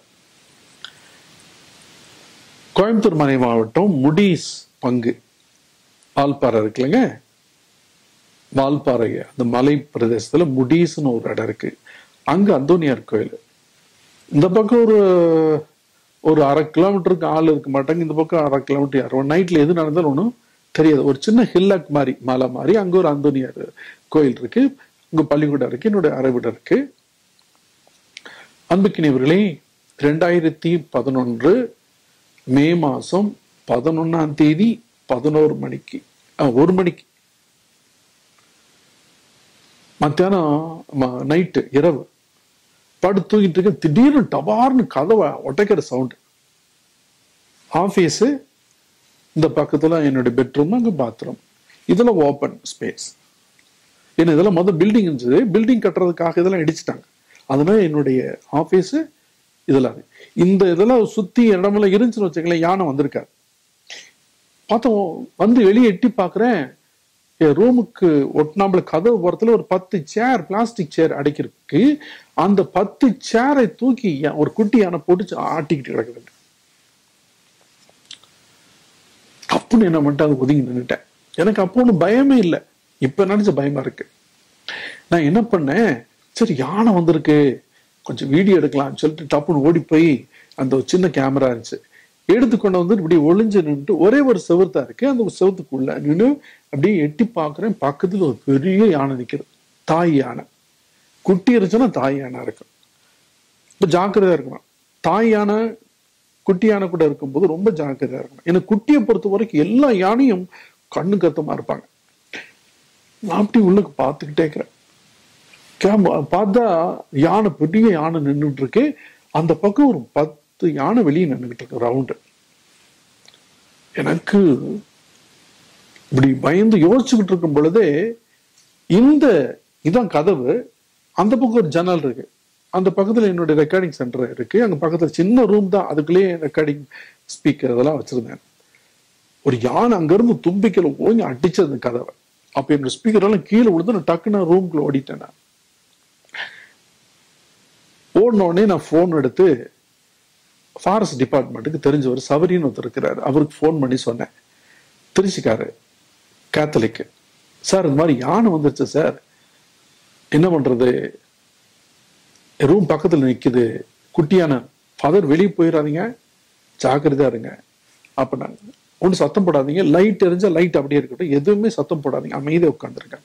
கோயம்புத்தூர் மனை மாவட்டம் முடிஸ் பங்கு வால்பாறை இருக்குல்லங்க வால்பாறை அந்த மலை பிரதேசத்துல முடிஸ்னு ஒரு இடம் இருக்கு அங்க அந்தோனியார் கோயில் இந்த பக்கம் ஒரு ஒரு அரை கிலோமீட்டருக்கு ஆள் இருக்க மாட்டாங்க இந்த பக்கம் அரை கிலோமீட்டர் யாரும் நைட்ல எது நடந்தாலும் ஒன்றும் தெரியாது ஒரு சின்ன ஹில்லாக் மாதிரி மலை மாதிரி அங்க ஒரு அந்தோனியார் கோயில் இருக்கு அங்க பள்ளிக்கூடம் இருக்கு என்னோட அறைவிடம் இருக்கு அன்புக்கினியவர்களே ரெண்டாயிரத்தி பதினொன்று மே மாசம் பதினொன்னாம் தேதி பதினோரு மணிக்கு ஆ, ஒரு மணிக்கு மத்தியானம் நைட்டு இரவு படுத்து தூங்கிட்டு இருக்க திடீர்னு டபார்னு கதவை ஒட்டைக்கிற சவுண்டு ஆஃபீஸு இந்த பக்கத்துல என்னுடைய பெட்ரூம் அங்க பாத்ரூம் இதுல ஓப்பன் ஸ்பேஸ் ஏன்னா இதெல்லாம் முதல் பில்டிங் இருந்துச்சு பில்டிங் கட்டுறதுக்காக இதெல்லாம் இடிச்சிட்டாங்க அதனால என்னுடைய ஆஃபீஸு இதெல்லாம் இந்த இதெல்லாம் சுத்தி இடமெல்லாம் இருந்துச்சுன்னு வச்சுக்கல யானை வந்திருக்காரு பார்த்தோம் வந்து வெளியே எட்டி பார்க்குறேன் என் ரூமுக்கு ஒட்டினாம்பல கதவு போறதுல ஒரு பத்து சேர் பிளாஸ்டிக் சேர் அடைக்கிறதுக்கு அந்த பத்து சேரை தூக்கி யா- ஒரு குட்டி யானை போட்டு ஆட்டிக்கிட்டு கிடக்குது அப்பன்னு என்ன பண்ணிட்டு அது ஒதுங்கி நின்னுட்டேன் எனக்கு அப்போ ஒன்றும் பயமே இல்லை இப்ப நினைச்ச பயமா இருக்கு நான் என்ன பண்ணேன் சரி யானை வந்திருக்கு கொஞ்சம் வீடியோ எடுக்கலாம்னு சொல்லிட்டு டப்புன்னு ஓடி போய் அந்த ஒரு சின்ன கேமரா இருந்துச்சு எடுத்து கொண்டு வந்து இப்படி ஒளிஞ்சு நின்னுட்டு ஒரே ஒரு செவுத்தா இருக்கு அந்த ஒரு செவுத்துக்குள்ள நின்று அப்படியே எட்டி பார்க்குறேன் பக்கத்துல ஒரு பெரிய யானை நிக்குது தாய் யானை குட்டி இருந்துச்சுன்னா தாய் யானை இருக்கும் இப்ப ஜாக்கிரதையா இருக்கணும் தாய் யானை குட்டி யானை கூட இருக்கும்போது ரொம்ப ஜாக்கிரதையா இருக்கணும் ஏன்னா குட்டியை பொறுத்த வரைக்கும் எல்லா யானையும் கண்ணு கத்தமா இருப்பாங்க நான் அப்படி உள்ளுக்கு பார்த்துக்கிட்டே இருக்கிறேன் கேம பார்த்தா யானை பெரிய யானை நின்றுட்டு இருக்கு அந்த பக்கம் ஒரு பத்து யானை வெளியே நின்றுகிட்டு இருக்கு ரவுண்டு எனக்கு இப்படி பயந்து யோசிச்சுக்கிட்டு இருக்கும் பொழுதே இந்த இதான் கதவு அந்த பக்கம் ஒரு ஜன்னல் இருக்கு அந்த பக்கத்துல என்னுடைய ரெக்கார்டிங் சென்டர் இருக்கு அங்க பக்கத்துல சின்ன ரூம் தான் அதுக்குள்ளேயே ரெக்கார்டிங் ஸ்பீக்கர் இதெல்லாம் வச்சிருந்தேன் ஒரு யானை அங்கிருந்து தும்பிக்கல ஓங்கி அடிச்சது அந்த கதவை அப்ப என்னோட ஸ்பீக்கர் எல்லாம் கீழே விழுந்து நான் டக்குன்னு ரூம்குள்ள ஓடிட்டேன் நான் ஓடின உடனே நான் ஃபோன் எடுத்து ஃபாரஸ்ட் டிபார்ட்மெண்ட்டுக்கு தெரிஞ்சவர் சவரின்னு ஒருத்தர் இருக்கிறாரு அவருக்கு ஃபோன் பண்ணி சொன்னேன் திருச்சிக்காரு கேத்தலிக்கு சார் இந்த மாதிரி யானை வந்துருச்சு சார் என்ன பண்றது ரூம் பக்கத்துல நிக்குது குட்டியான ஃபாதர் வெளியே போயிடாதீங்க ஜாக்கிரதையா இருங்க அப்ப நான் ஒன்றும் சத்தம் போடாதீங்க லைட் எரிஞ்சா லைட் அப்படியே இருக்கட்டும் எதுவுமே சத்தம் போடாதீங்க அமைதியா உட்காந்துருங்க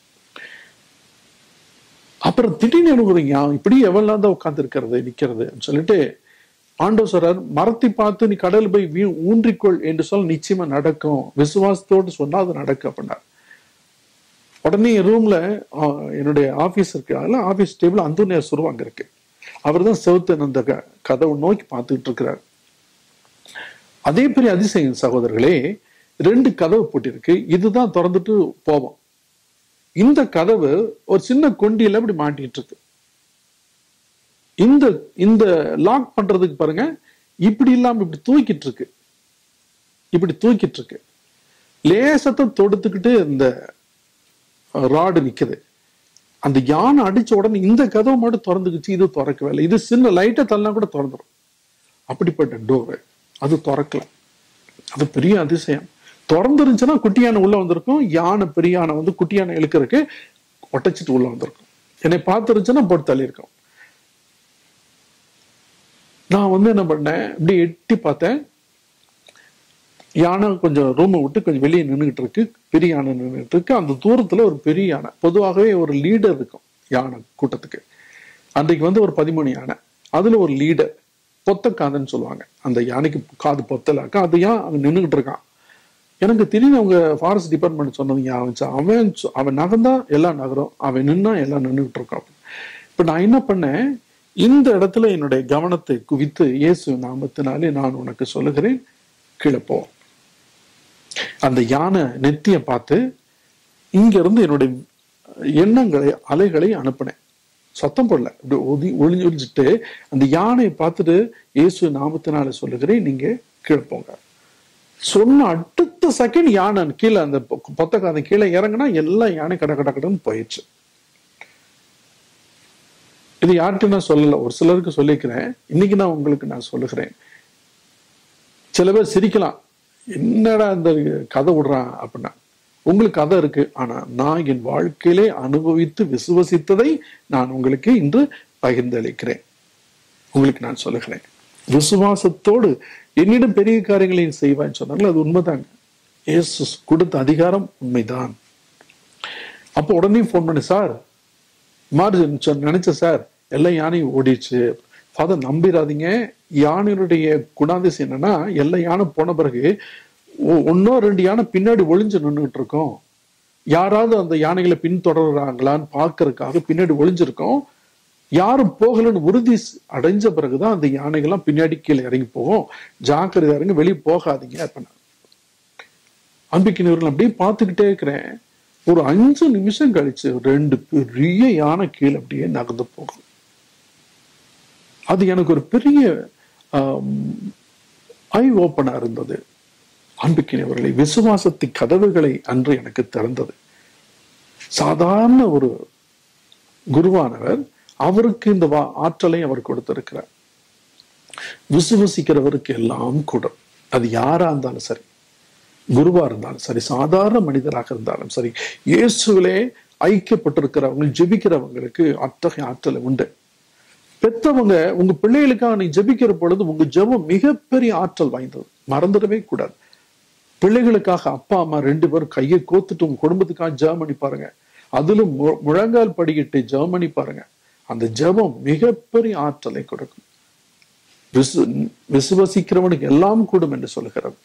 அப்புறம் திடீர்னு எனக்கு ஒரு ஞா- இப்படி எவ்வளவு தான் உட்கார்ந்து இருக்கிறது நிக்கிறது சொல்லிட்டு ஆண்டவர் சொல்றார் மரத்தை பார்த்து நீ கடல் போய் வீ ஊன்றிக்கொள் என்று சொல்ல நிச்சயமா நடக்கும் விசுவாசத்தோடு சொன்னா அது நடக்கும் அப்படின்னார் உடனே என் ரூம்ல என்னுடைய ஆபீஸ் இருக்கு அதெல்லாம் ஆபீஸ் டேபிள் அந்தோனியார் சுருவம் அங்க இருக்கு அவர் தான் செவுத்து அந்த க- கதவை நோக்கி பார்த்துக்கிட்டு இருக்கிறார் அதே பெரிய அதிசயம் சகோதரர்களே ரெண்டு கதவு போட்டிருக்கு இதுதான் திறந்துட்டு போவோம் இந்த கதவு ஒரு சின்ன கொண்டியில இப்படி மாட்டிட்டு இருக்கு இந்த இந்த லாக் பண்றதுக்கு பாருங்க இப்படி இல்லாம இப்படி தூக்கிட்டு இருக்கு இப்படி தூக்கிட்டு இருக்கு லேசத்தை தொடுத்துக்கிட்டு இந்த ராடு நிக்குது அந்த யானை அடிச்ச உடனே இந்த கதவு மட்டும் திறந்துக்குச்சு இது திறக்கவே இல்லை இது சின்ன லைட்டை தள்ளனா கூட திறந்துரும் அப்படிப்பட்ட டோர் அது திறக்கல அது பெரிய அதிசயம் திறந்துருந்துச்சுன்னா குட்டி யானை உள்ள வந்திருக்கும் யானை பெரிய யானை வந்து குட்டி யானை இழுக்கிறதுக்கு ஒட்டச்சிட்டு உள்ள வந்திருக்கும் என்னை பார்த்துருச்சுன்னா போட்டு தள்ளியிருக்கோம் நான் வந்து என்ன பண்ணேன் இப்படி எட்டி பார்த்தேன் யானை கொஞ்சம் ரூமை விட்டு கொஞ்சம் வெளியே நின்றுகிட்டு இருக்கு பெரிய யானை நின்றுட்டு இருக்கு அந்த தூரத்துல ஒரு பெரிய யானை பொதுவாகவே ஒரு லீடர் இருக்கும் யானை கூட்டத்துக்கு அன்றைக்கு வந்து ஒரு பதிமூணு யானை அதுல ஒரு லீடர் பொத்த காதுன்னு சொல்லுவாங்க அந்த யானைக்கு காது பொத்தலாக்கா அது ஏன் அங்க நின்றுகிட்டு இருக்கான் எனக்கு திடீர்னு அவங்க ஃபாரஸ்ட் டிபார்ட்மெண்ட் சொன்னது அவன் அவன் சொ- அவன் நகர்ந்தா எல்லாம் நகரும் அவன் நின்னா எல்லாம் நின்றுகிட்டு இருக்கான் இப்ப நான் என்ன பண்ணேன் இந்த இடத்துல என்னுடைய கவனத்தை குவித்து இயேசு நாமத்தினாலே நான் உனக்கு சொல்லுகிறேன் கீழே போ அந்த யானை நெத்திய பார்த்து இங்க இருந்து என்னுடைய எண்ணங்களை அலைகளை அனுப்பினேன் சத்தம் போடல இப்படி ஒதி ஒளிஞ்சு ஒளிஞ்சிட்டு அந்த யானையை பார்த்துட்டு இயேசு நாமத்தினால சொல்லுகிறேன் நீங்க கீழே போங்க சொன்ன அடுத்த செகண்ட் யானை கீழே அந்த பொ- பொத்தக்காத கீழே இறங்குனா எல்லாம் யானை கட கட கடன்னு போயிடுச்சு இது யார்கிட்ட நான் சொல்லல ஒரு சிலருக்கு சொல்லிக்கிறேன் இன்னைக்கு நான் உங்களுக்கு நான் சொல்லுகிறேன் சில பேர் சிரிக்கலாம் என்னடா இந்த கதை விடுறான் அப்படின்னா உங்களுக்கு கதை இருக்கு ஆனா நான் என் வாழ்க்கையிலே அனுபவித்து விசுவசித்ததை நான் உங்களுக்கு இன்று பகிர்ந்தளிக்கிறேன் உங்களுக்கு நான் சொல்லுகிறேன் விசுவாசத்தோடு என்னிடம் பெரிய காரியங்களையும் செய்வான்னு சொன்னாங்களோ அது உண்மைதாங்க இயேசு கொடுத்த அதிகாரம் உண்மைதான் அப்போ உடனே ஃபோன் பண்ணி சார் மார்ஜின் நினைச்ச சார் எல்லா யானையும் ஓடிடுச்சு ஃபாதர் நம்பிடாதீங்க யானையினுடைய குணாதிசயம் என்னன்னா எல்லா யானை போன பிறகு ஒ- ஒண்ணோ ரெண்டு யானை பின்னாடி ஒளிஞ்சு நின்றுட்டு இருக்கோம் யாராவது அந்த யானைகளை பின்தொடர்றாங்களான்னு பார்க்கறதுக்காக பின்னாடி ஒளிஞ்சிருக்கோம் யாரும் போகலன்னு உறுதி ஸ்- அடைஞ்ச பிறகுதான் அந்த யானைகள்லாம் பின்னாடி கீழே இறங்கி போகும் ஜாக்கிரதை இறங்கி வெளியே போகாதீங்க அப்படின்னா அன்பிக்கினவர்கள் அப்படியே பார்த்துக்கிட்டே இருக்கிறேன் ஒரு அஞ்சு நிமிஷம் கழிச்சு ரெண்டு பெரிய யானை கீழே அப்படியே நகர்ந்து போகும் அது எனக்கு ஒரு பெரிய ஐ ஓப்பனா இருந்தது அன்புக்கினவர்களை விசுவாசத்தின் கதவுகளை அன்று எனக்கு திறந்தது சாதாரண ஒரு குருவானவர் அவருக்கு இந்த வா- ஆற்றலை அவர் கொடுத்திருக்கிறார் விசுவசிக்கிறவருக்கு எல்லாம் கூடும் அது யாரா இருந்தாலும் சரி குருவா இருந்தாலும் சரி சாதாரண மனிதராக இருந்தாலும் சரி இயேசுவிலே ஐக்கியப்பட்டிருக்கிறவங்க ஜெபிக்கிறவங்களுக்கு அத்தகைய ஆற்றலை உண்டு பெத்தவங்க உங்க பிள்ளைகளுக்காக நீ ஜெபிக்கிற பொழுது உங்க ஜெபம் மிகப்பெரிய ஆற்றல் வாய்ந்தது மறந்துடவே கூடாது பிள்ளைகளுக்காக அப்பா அம்மா ரெண்டு பேரும் கையை கோத்துட்டு உங்க குடும்பத்துக்காக ஜெபம் பண்ணி பாருங்க அதிலும் மு- முழங்கால் படிக்கிட்டு ஜெபம் பண்ணி பாருங்க அந்த ஜெபம் மிகப்பெரிய ஆற்றலை கொடுக்கும் விசு விசுவசிக்கிறவனுக்கு எல்லாம் கூடும் என்று சொல்லுகிறது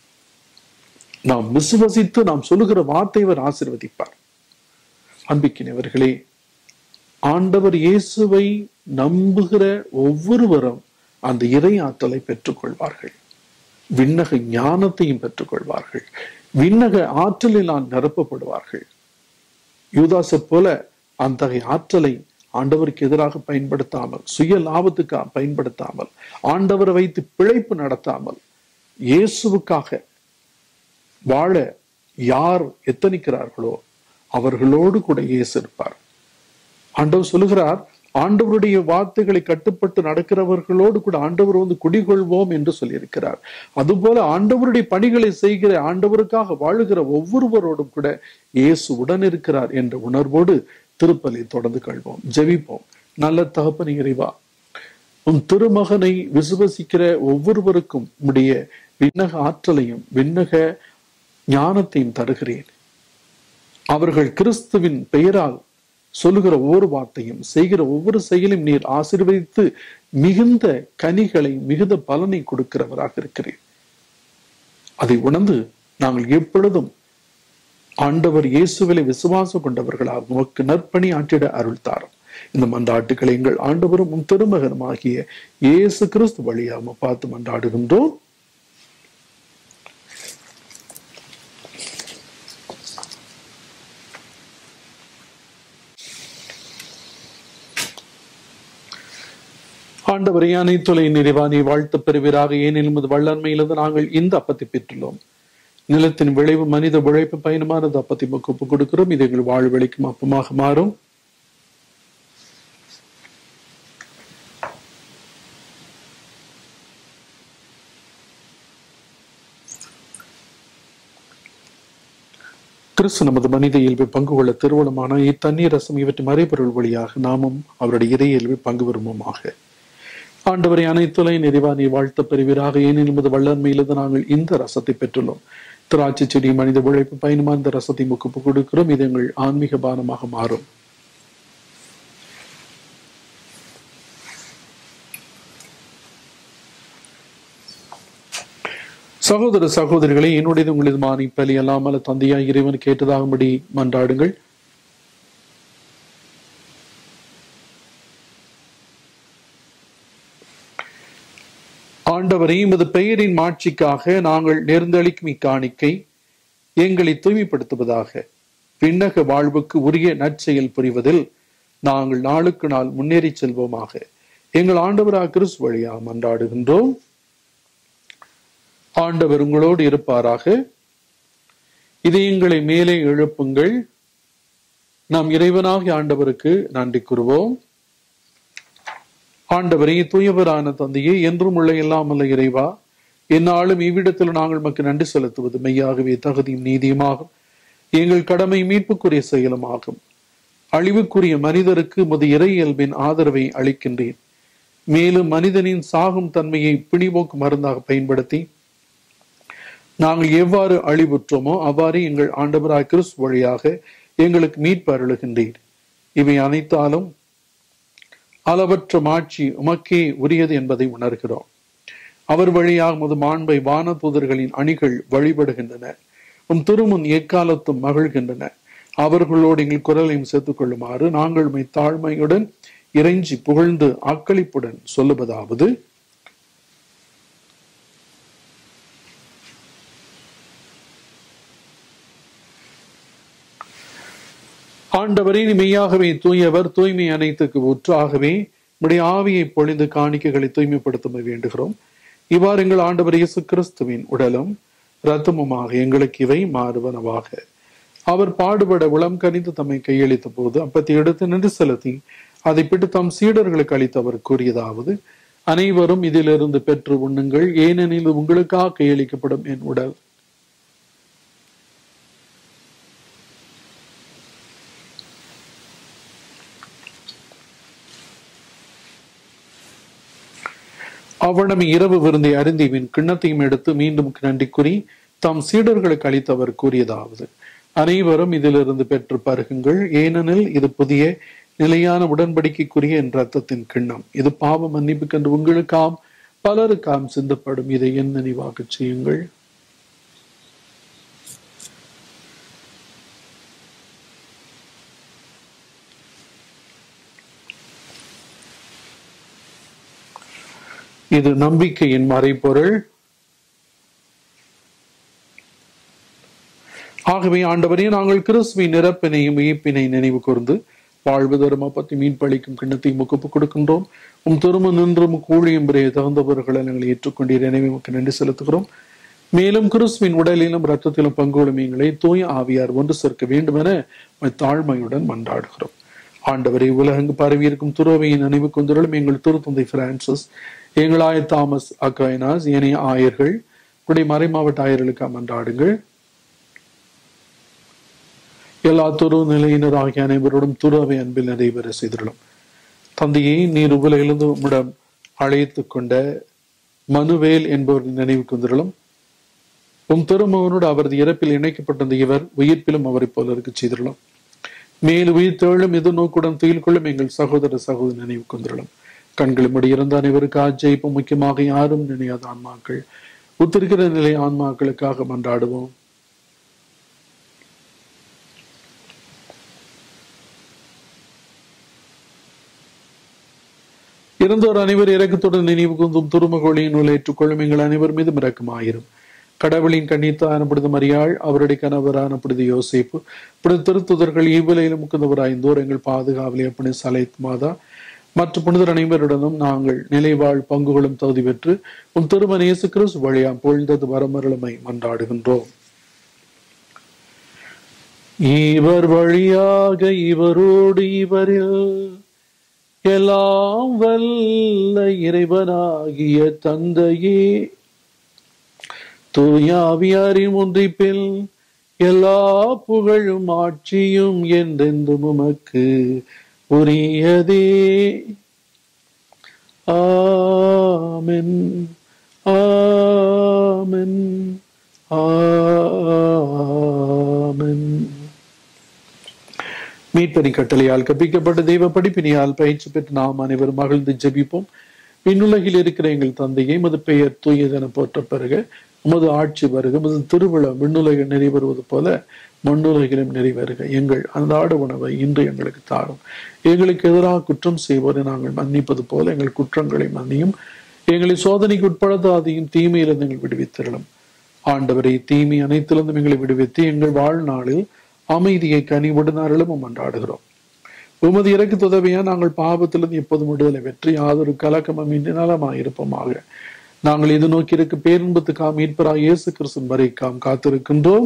நாம் விசுவசித்து நாம் சொல்லுகிற வார்த்தை அவர் ஆசீர்வதிப்பார் அன்பிக்கினவர்களே ஆண்டவர் இயேசுவை நம்புகிற ஒவ்வொருவரும் அந்த இறை ஆற்றலை பெற்றுக்கொள்வார்கள் விண்ணக ஞானத்தையும் பெற்றுக்கொள்வார்கள் விண்ணக ஆற்றலினால் நிரப்பப்படுவார்கள் யூதாசை போல அத்தகைய ஆற்றலை ஆண்டவருக்கு எதிராக பயன்படுத்தாமல் சுய லாபத்துக்காக பயன்படுத்தாமல் ஆண்டவரை வைத்து பிழைப்பு நடத்தாமல் இயேசுவுக்காக வாழ யார் எத்தனிக்கிறார்களோ அவர்களோடு கூட இயேசு இருப்பார் ஆண்டவர் சொல்லுகிறார் ஆண்டவருடைய வார்த்தைகளை கட்டுப்பட்டு நடக்கிறவர்களோடு கூட ஆண்டவர் வந்து குடிகொள்வோம் என்று சொல்லியிருக்கிறார் அதுபோல ஆண்டவருடைய பணிகளை செய்கிற ஆண்டவருக்காக வாழுகிற ஒவ்வொருவரோடும் கூட இயேசு உடன் இருக்கிறார் என்ற உணர்வோடு திருப்பலி தொடர்ந்து கொள்வோம் ஜெபிப்போம் நல்ல தகப்பன் இறைவா உன் திருமகனை விசுவசிக்கிற ஒவ்வொருவருக்கும் உடைய விண்ணக ஆற்றலையும் விண்ணக ஞானத்தையும் தருகிறேன் அவர்கள் கிறிஸ்துவின் பெயரால் சொல்லுகிற ஒவ்வொரு வார்த்தையும் செய்கிற ஒவ்வொரு செயலையும் நீர் ஆசீர்வதித்து மிகுந்த கனிகளை மிகுந்த பலனை கொடுக்கிறவராக இருக்கிறேன் அதை உணர்ந்து நாங்கள் எப்பொழுதும் ஆண்டவர் இயேசுவிலை விசுவாசம் கொண்டவர்களாக உமக்கு நற்பணி ஆற்றிட அருள் தாரும் இந்த மன்றாட்டுக்களை எங்கள் ஆண்டவரும் உம் திருமகனுமாகிய இயேசு கிறிஸ்து வழியாக பார்த்து மன்றாடுகின்றோம் ஆண்டவரே அனைத்துலை நிறைவானி வாழ்த்து பெறுவீராக ஏனெனும் அது வல்லன்மையிலிருந்து நாங்கள் இந்த அப்பத்தை பெற்றுள்ளோம் நிலத்தின் விளைவு மனித உழைப்பு பயணமானது அப்பத்தை உமக்கு ஒப்புக் கொடுக்கிறோம் இது எங்கள் வாழ்வழிக்கும் அப்பமாக மாறும் கிறிஸ்து நமது மனித இயல்பை பங்கு கொள்ள திருவள்ளமான இத்தண்ணீர் ரசம் இவற்றின் மறைபொருள் வழியாக நாமும் அவருடைய இறை இயல்பை பங்கு பெறுவோமாக ஆண்டவரை அனைத்துலை நிறைவா நீ வாழ்த்த பெறுவீராக ஏனெனும் இது வல்லன்மையிலிருந்து நாங்கள் இந்த ரசத்தை பெற்றுள்ளோம் திராட்சை செடி மனித உழைப்பு பயணமா இந்த ரசத்தை முக்குப்பு கொடுக்கிறோம் இது எங்கள் ஆன்மீக பானமாக மாறும் சகோதர சகோதரிகளே என்னுடையது உங்களது மாறி பலி அல்லாமல் தந்தையாய் இறைவன் கேட்டதாகும்படி மன்றாடுங்கள் ஆண்டவரே எமது பெயரின் மாட்சிக்காக நாங்கள் நேர்ந்தளிக்கும் இக்காணிக்கை எங்களை தூய்மைப்படுத்துவதாக விண்ணக வாழ்வுக்கு உரிய நற்செயல் புரிவதில் நாங்கள் நாளுக்கு நாள் முன்னேறி செல்வோமாக எங்கள் ஆண்டவராக கிறிஸ் வழியா மன்றாடுகின்றோம் ஆண்டவர் உங்களோடு இருப்பாராக இதயங்களை மேலே எழுப்புங்கள் நாம் இறைவனாகிய ஆண்டவருக்கு நன்றி கூறுவோம் ஆண்டவரே தூயவரான தந்தையே என்றும் உள்ள இல்லாமல்ல இறைவா என்னாலும் இவ்விடத்தில் நாங்கள் மக்கு நன்றி செலுத்துவது மெய்யாகவே தகுதியும் நீதியுமாகும் எங்கள் கடமை மீட்புக்குரிய செயலுமாகும் அழிவுக்குரிய மனிதருக்கு முது இறை இயல்பின் ஆதரவை அளிக்கின்றேன் மேலும் மனிதனின் சாகும் தன்மையை பிணிபோக்கு மருந்தாக பயன்படுத்தி நாங்கள் எவ்வாறு அழிவுற்றோமோ அவ்வாறு எங்கள் ஆண்டவராய் கிறிஸ் வழியாக எங்களுக்கு மீட்பு அருளுகின்றீர் இவை அனைத்தாலும் அளவற்ற மாட்சி உமக்கே உரியது என்பதை உணர்கிறோம் அவர் வழியாக முது மாண்பை வான தூதர்களின் அணிகள் வழிபடுகின்றன உம் திருமுன் எக்காலத்தும் மகிழ்கின்றன அவர்களோடு எங்கள் குரலையும் சேர்த்துக் கொள்ளுமாறு நாங்கள் உம்மை தாழ்மையுடன் இறைஞ்சி புகழ்ந்து ஆக்களிப்புடன் சொல்லுவதாவது ஆண்டவரே நீ மெய்யாகவே தூயவர் தூய்மை அனைத்துக்கு ஊற்றாகவே உடைய ஆவியை பொழிந்து காணிக்கைகளை தூய்மைப்படுத்த வேண்டுகிறோம் இவ்வாறு எங்கள் ஆண்டவர் இயேசு கிறிஸ்துவின் உடலும் இரத்தமுமாக எங்களுக்கு இவை மாறுவனவாக அவர் பாடுபட உளம் கனிந்து தம்மை கையளித்த போது அப்பத்தை எடுத்து நின்று செலுத்தி அதை பிட்டு தம் சீடர்களுக்கு அளித்தவர் கூறியதாவது அனைவரும் இதிலிருந்து பெற்று உண்ணுங்கள் ஏனெனில் இது உங்களுக்காக கையளிக்கப்படும் என் உடல் அவனம் இரவு விருந்தை அருந்திவின் கிண்ணத்தையும் எடுத்து மீண்டும் நன்றி கூறி தாம் சீடர்களுக்கு அளித்தவர் கூறியதாவது அனைவரும் இதிலிருந்து பெற்று பருகுங்கள் ஏனெனில் இது புதிய நிலையான உடன்படிக்கைக்குரிய என் ரத்தத்தின் கிண்ணம் இது பாவ மன்னிப்புக்கென்று உங்களுக்காம் பலருக்காம் சிந்தப்படும் இதை என் நினைவாக செய்யுங்கள் இது நம்பிக்கையின் மறைப்பொருள் ஆகவே ஆண்டவரே நாங்கள் கிறிஸ்துவின் நிரப்பினையும் உயிர்ப்பினை நினைவு கூர்ந்து வாழ்வு தரும் அப்பத்தை மீன்பளிக்கும் கிண்ணத்தை முகப்பு கொடுக்கின்றோம் உம் திரும்ப நின்றும் கூழியும் பிறைய தகுந்தவர்களை நாங்கள் ஏற்றுக்கொண்டீர் எனவே உமக்கு நன்றி செலுத்துகிறோம் மேலும் கிறிஸ்துவின் உடலிலும் ரத்தத்திலும் பங்குகளும் எங்களை தூய ஆவியார் ஒன்று சேர்க்க வேண்டும் என தாழ்மையுடன் மன்றாடுகிறோம் ஆண்டவரை உலகங்கு பரவி இருக்கும் துறவையின் நினைவு கொண்டிருளும் எங்கள் திருத்தந்தை பிரான்சிஸ் எங்களாய தாமஸ் அக்வைனாஸ் ஏனைய ஆயர்கள் உடைய மறைமாவட்ட ஆயர்களுக்கு மன்றாடுங்கள் எல்லா துரு நிலையினர் ஆகிய அனைவரோடும் துறவை அன்பில் நிறைவேற செய்திருளும் தந்தையை நீர் உலகிலிருந்து உம்மிடம் அழைத்து கொண்ட மனுவேல் என்பவர் நினைவு கொண்டிருளும் உம் திருமகனோடு அவரது இறப்பில் இணைக்கப்பட்டிருந்த இவர் உயிர்ப்பிலும் அவரை போல இருக்க செய்திருளும் மேல் உயிர் தேழும் எது நோக்குடன் துயில் கொள்ளும் எங்கள் சகோதர சகோதரி நினைவு கொண்டிருளும் கண்களும் இருந்த அனைவருக்கு ஆஜயிப்பும் முக்கியமாக யாரும் நினையாத ஆன்மாக்கள் உத்திருக்கிற நிலை ஆன்மாக்களுக்காக மன்றாடுவோம் இறந்தோர் அனைவர் இறக்கத்துடன் நினைவு கூந்தும் துருமகோழியின் நூலை ஏற்றுக்கொள்ளும் எங்கள் அனைவர் மீதும் இறக்கமாயிரும் கடவுளின் கண்ணித்தான புனித மரியாள் அவருடைய கணவரான புனித யோசிப்பு புனித திருத்துதர்கள் இவ்விலையிலும் முக்குந்தவராய்ந்தோர் எங்கள் பாதுகாவலி புனித சலைத் மாதா மற்ற புனிதர் அனைவருடனும் நாங்கள் நிலைவாழ் பங்குகளும் தகுதி பெற்று உன் திருமண இயேசு கிறிஸ்து வழியாம் பொழுந்தது வரமருளமை மன்றாடுகின்றோம் இவர் வழியாக இவரோடு இவரில் எல்லாம் வல்ல இறைவனாகிய தந்தையே தூயாவியாரின் ஒன்றிப்பில் எல்லா புகழும் ஆட்சியும் என்றென்றும் உமக்கு உரியதே ஆமென் ஆமென் ஆமென் மீட்பனி கட்டளையால் கற்பிக்கப்பட்ட தெய்வ படிப்பினியால் பயிற்சி பெற்று நாம் அனைவரும் மகிழ்ந்து ஜெபிப்போம் விண்ணுலகில் இருக்கிற எங்கள் தந்தையை மது பெயர் தூயதென போற்ற பிறகு உமது ஆட்சி வருக உமது திருவிழா விண்ணுலகில் நிறைவேறுவது போல மண்ணுலகிலும் நிறைவேறுக எங்கள் அன்றாட உணவை இன்று எங்களுக்கு தாரும் எங்களுக்கு எதிராக குற்றம் செய்வோரை நாங்கள் மன்னிப்பது போல எங்கள் குற்றங்களை மன்னியும் எங்களை சோதனைக்கு உட்படுத்தாதையும் தீமையிலிருந்து எங்கள் விடுவித்திரளும் ஆண்டவரை தீமை அனைத்திலிருந்தும் எங்களை விடுவித்து எங்கள் வாழ்நாளில் அமைதியை கனிவுடன் அருளும் அன்றாடுகிறோம் உமது இறக்கு உதவியா நாங்கள் பாவத்திலிருந்து எப்போதும் விடுதலை வெற்றி யாதொரு கலக்கமும் இன்றி நலமாயிருப்போமாக நாங்கள் இது நோக்கி இருக்க பேரின்பத்துக்காம் மீட்பராக இயேசு கிறிஸ்துவின் வரைக்காம் காத்திருக்கின்றோம்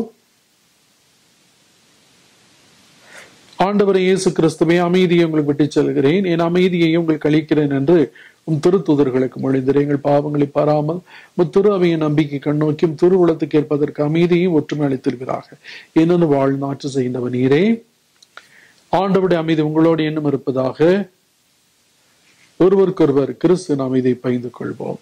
ஆண்டவரை இயேசு கிறிஸ்துவை அமைதியை உங்களுக்கு விட்டுச் செல்கிறேன் என் அமைதியை உங்களுக்கு அளிக்கிறேன் என்று உம் திருத்துதர்களுக்கு மொழிந்திரு எங்கள் பாவங்களை பாராமல் முத்திரு அவையின் நம்பிக்கை கண்ணோக்கியும் திருவுளத்துக்கு ஏற்பதற்கு அமைதியும் ஒற்றுமை அளித்திருக்கிறாக என்னென்னு வாழ்நாற்று செய்கின்றவன் நீரே ஆண்டவருடைய அமைதி உங்களோடு எண்ணம் இருப்பதாக ஒருவருக்கொருவர் கிறிஸ்து அமைதியை பகிர்ந்து கொள்வோம்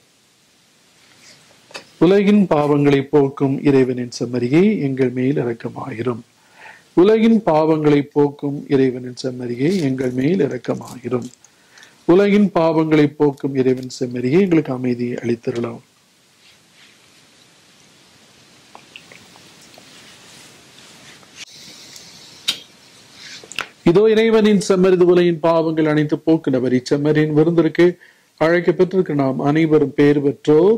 உலகின் பாவங்களை போக்கும் இறைவனின் செம்மறியை எங்கள் மேல் இறக்கமாயிரும் உலகின் பாவங்களை போக்கும் இறைவனின் செம்மறியை எங்கள் மேல் இறக்கமாயிரும் உலகின் பாவங்களை போக்கும் இறைவன் செம்மறியை எங்களுக்கு அமைதியை அளித்திரலாம் இதோ இறைவனின் செம்மறிது உலகின் பாவங்கள் அனைத்து போக்கினவர் இச்செம்மறியின் விருந்திற்கு அழைக்க பெற்றிருக்க நாம் அனைவரும் பேர் பெற்றோர்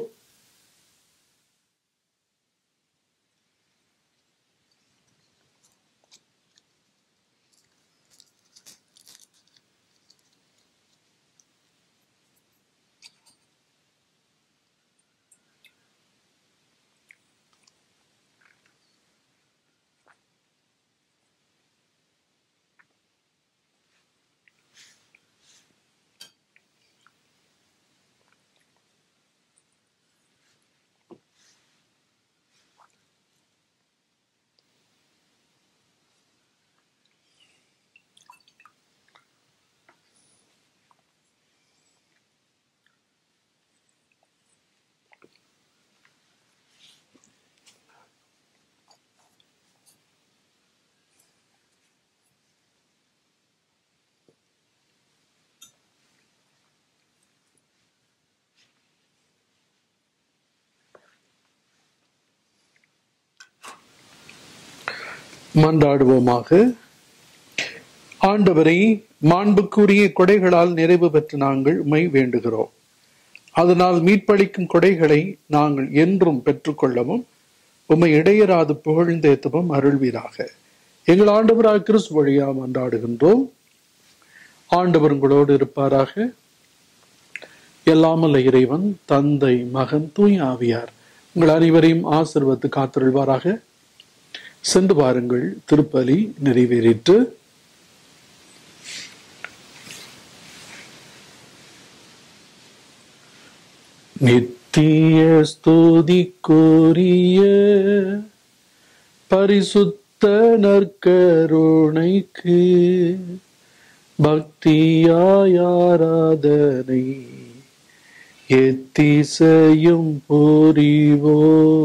மன்றாடுவோமாக ஆண்டவரை மாண்புக்குரிய கொடைகளால் நிறைவு பெற்று நாங்கள் உமை வேண்டுகிறோம் அதனால் மீட்பளிக்கும் கொடைகளை நாங்கள் என்றும் பெற்றுக்கொள்ளவும் உம்மை இடையராது புகழ்ந்தேத்தவும் அருள்வீராக எங்கள் ஆண்டவராக கிறிஸ்து வழியா மன்றாடுகின்றோம் ஆண்டவர் உங்களோடு இருப்பாராக எல்லாமல்ல இறைவன் தந்தை மகன் தூய் ஆவியார் உங்கள் அனைவரையும் ஆசிர்வத்து காத்திருள்வாராக சென்று பாருங்கள் திருப்பலி நிறைவேறிற்று நித்திய ஸ்துதிக்குரிய பரிசுத்த நற்கருணைக்கு பக்தியாய் ஆராதனை எத்திசையும் புரிவோ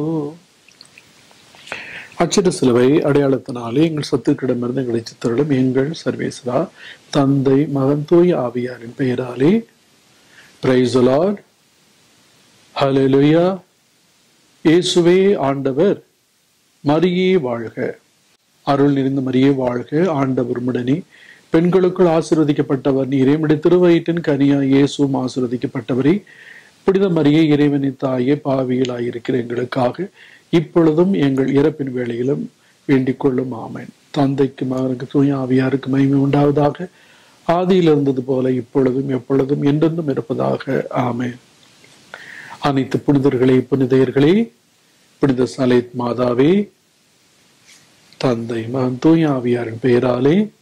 அச்சிட சிலுவை அடையாளத்தினாலே எங்கள் சத்துக்களிடமிருந்து எங்களை சித்தரிடம் எங்கள் சர்வேஸ்வரா தந்தை மகன் தூய் ஆவியாரின் பெயராலே பிரைசலார் ஹலெலுயா இயேசுவே ஆண்டவர் மரியே வாழ்க அருள் நிறைந்த மரியே வாழ்க ஆண்டவர் உடனே பெண்களுக்குள் ஆசீர்வதிக்கப்பட்டவர் நீரே உடைய திருவயிற்றின் கனியா இயேசுவும் ஆசீர்வதிக்கப்பட்டவரே புனித மரியே இறைவனின் தாயே பாவியலாயிருக்கிற எங்களுக்காக இப்பொழுதும் எங்கள் இறப்பின் வேளையிலும் வேண்டிக் கொள்ளும் ஆமேன் தந்தைக்கு மகனுக்கு தூய ஆவியாருக்கு மகிமை உண்டாவதாக ஆதியில் இருந்தது போல இப்பொழுதும் எப்பொழுதும் என்றென்றும் இருப்பதாக ஆமேன் அனைத்து புனிதர்களே புனிதையர்களே புனித சலைத் மாதாவே தந்தை மகன் தூய ஆவியாரின் பெயராலே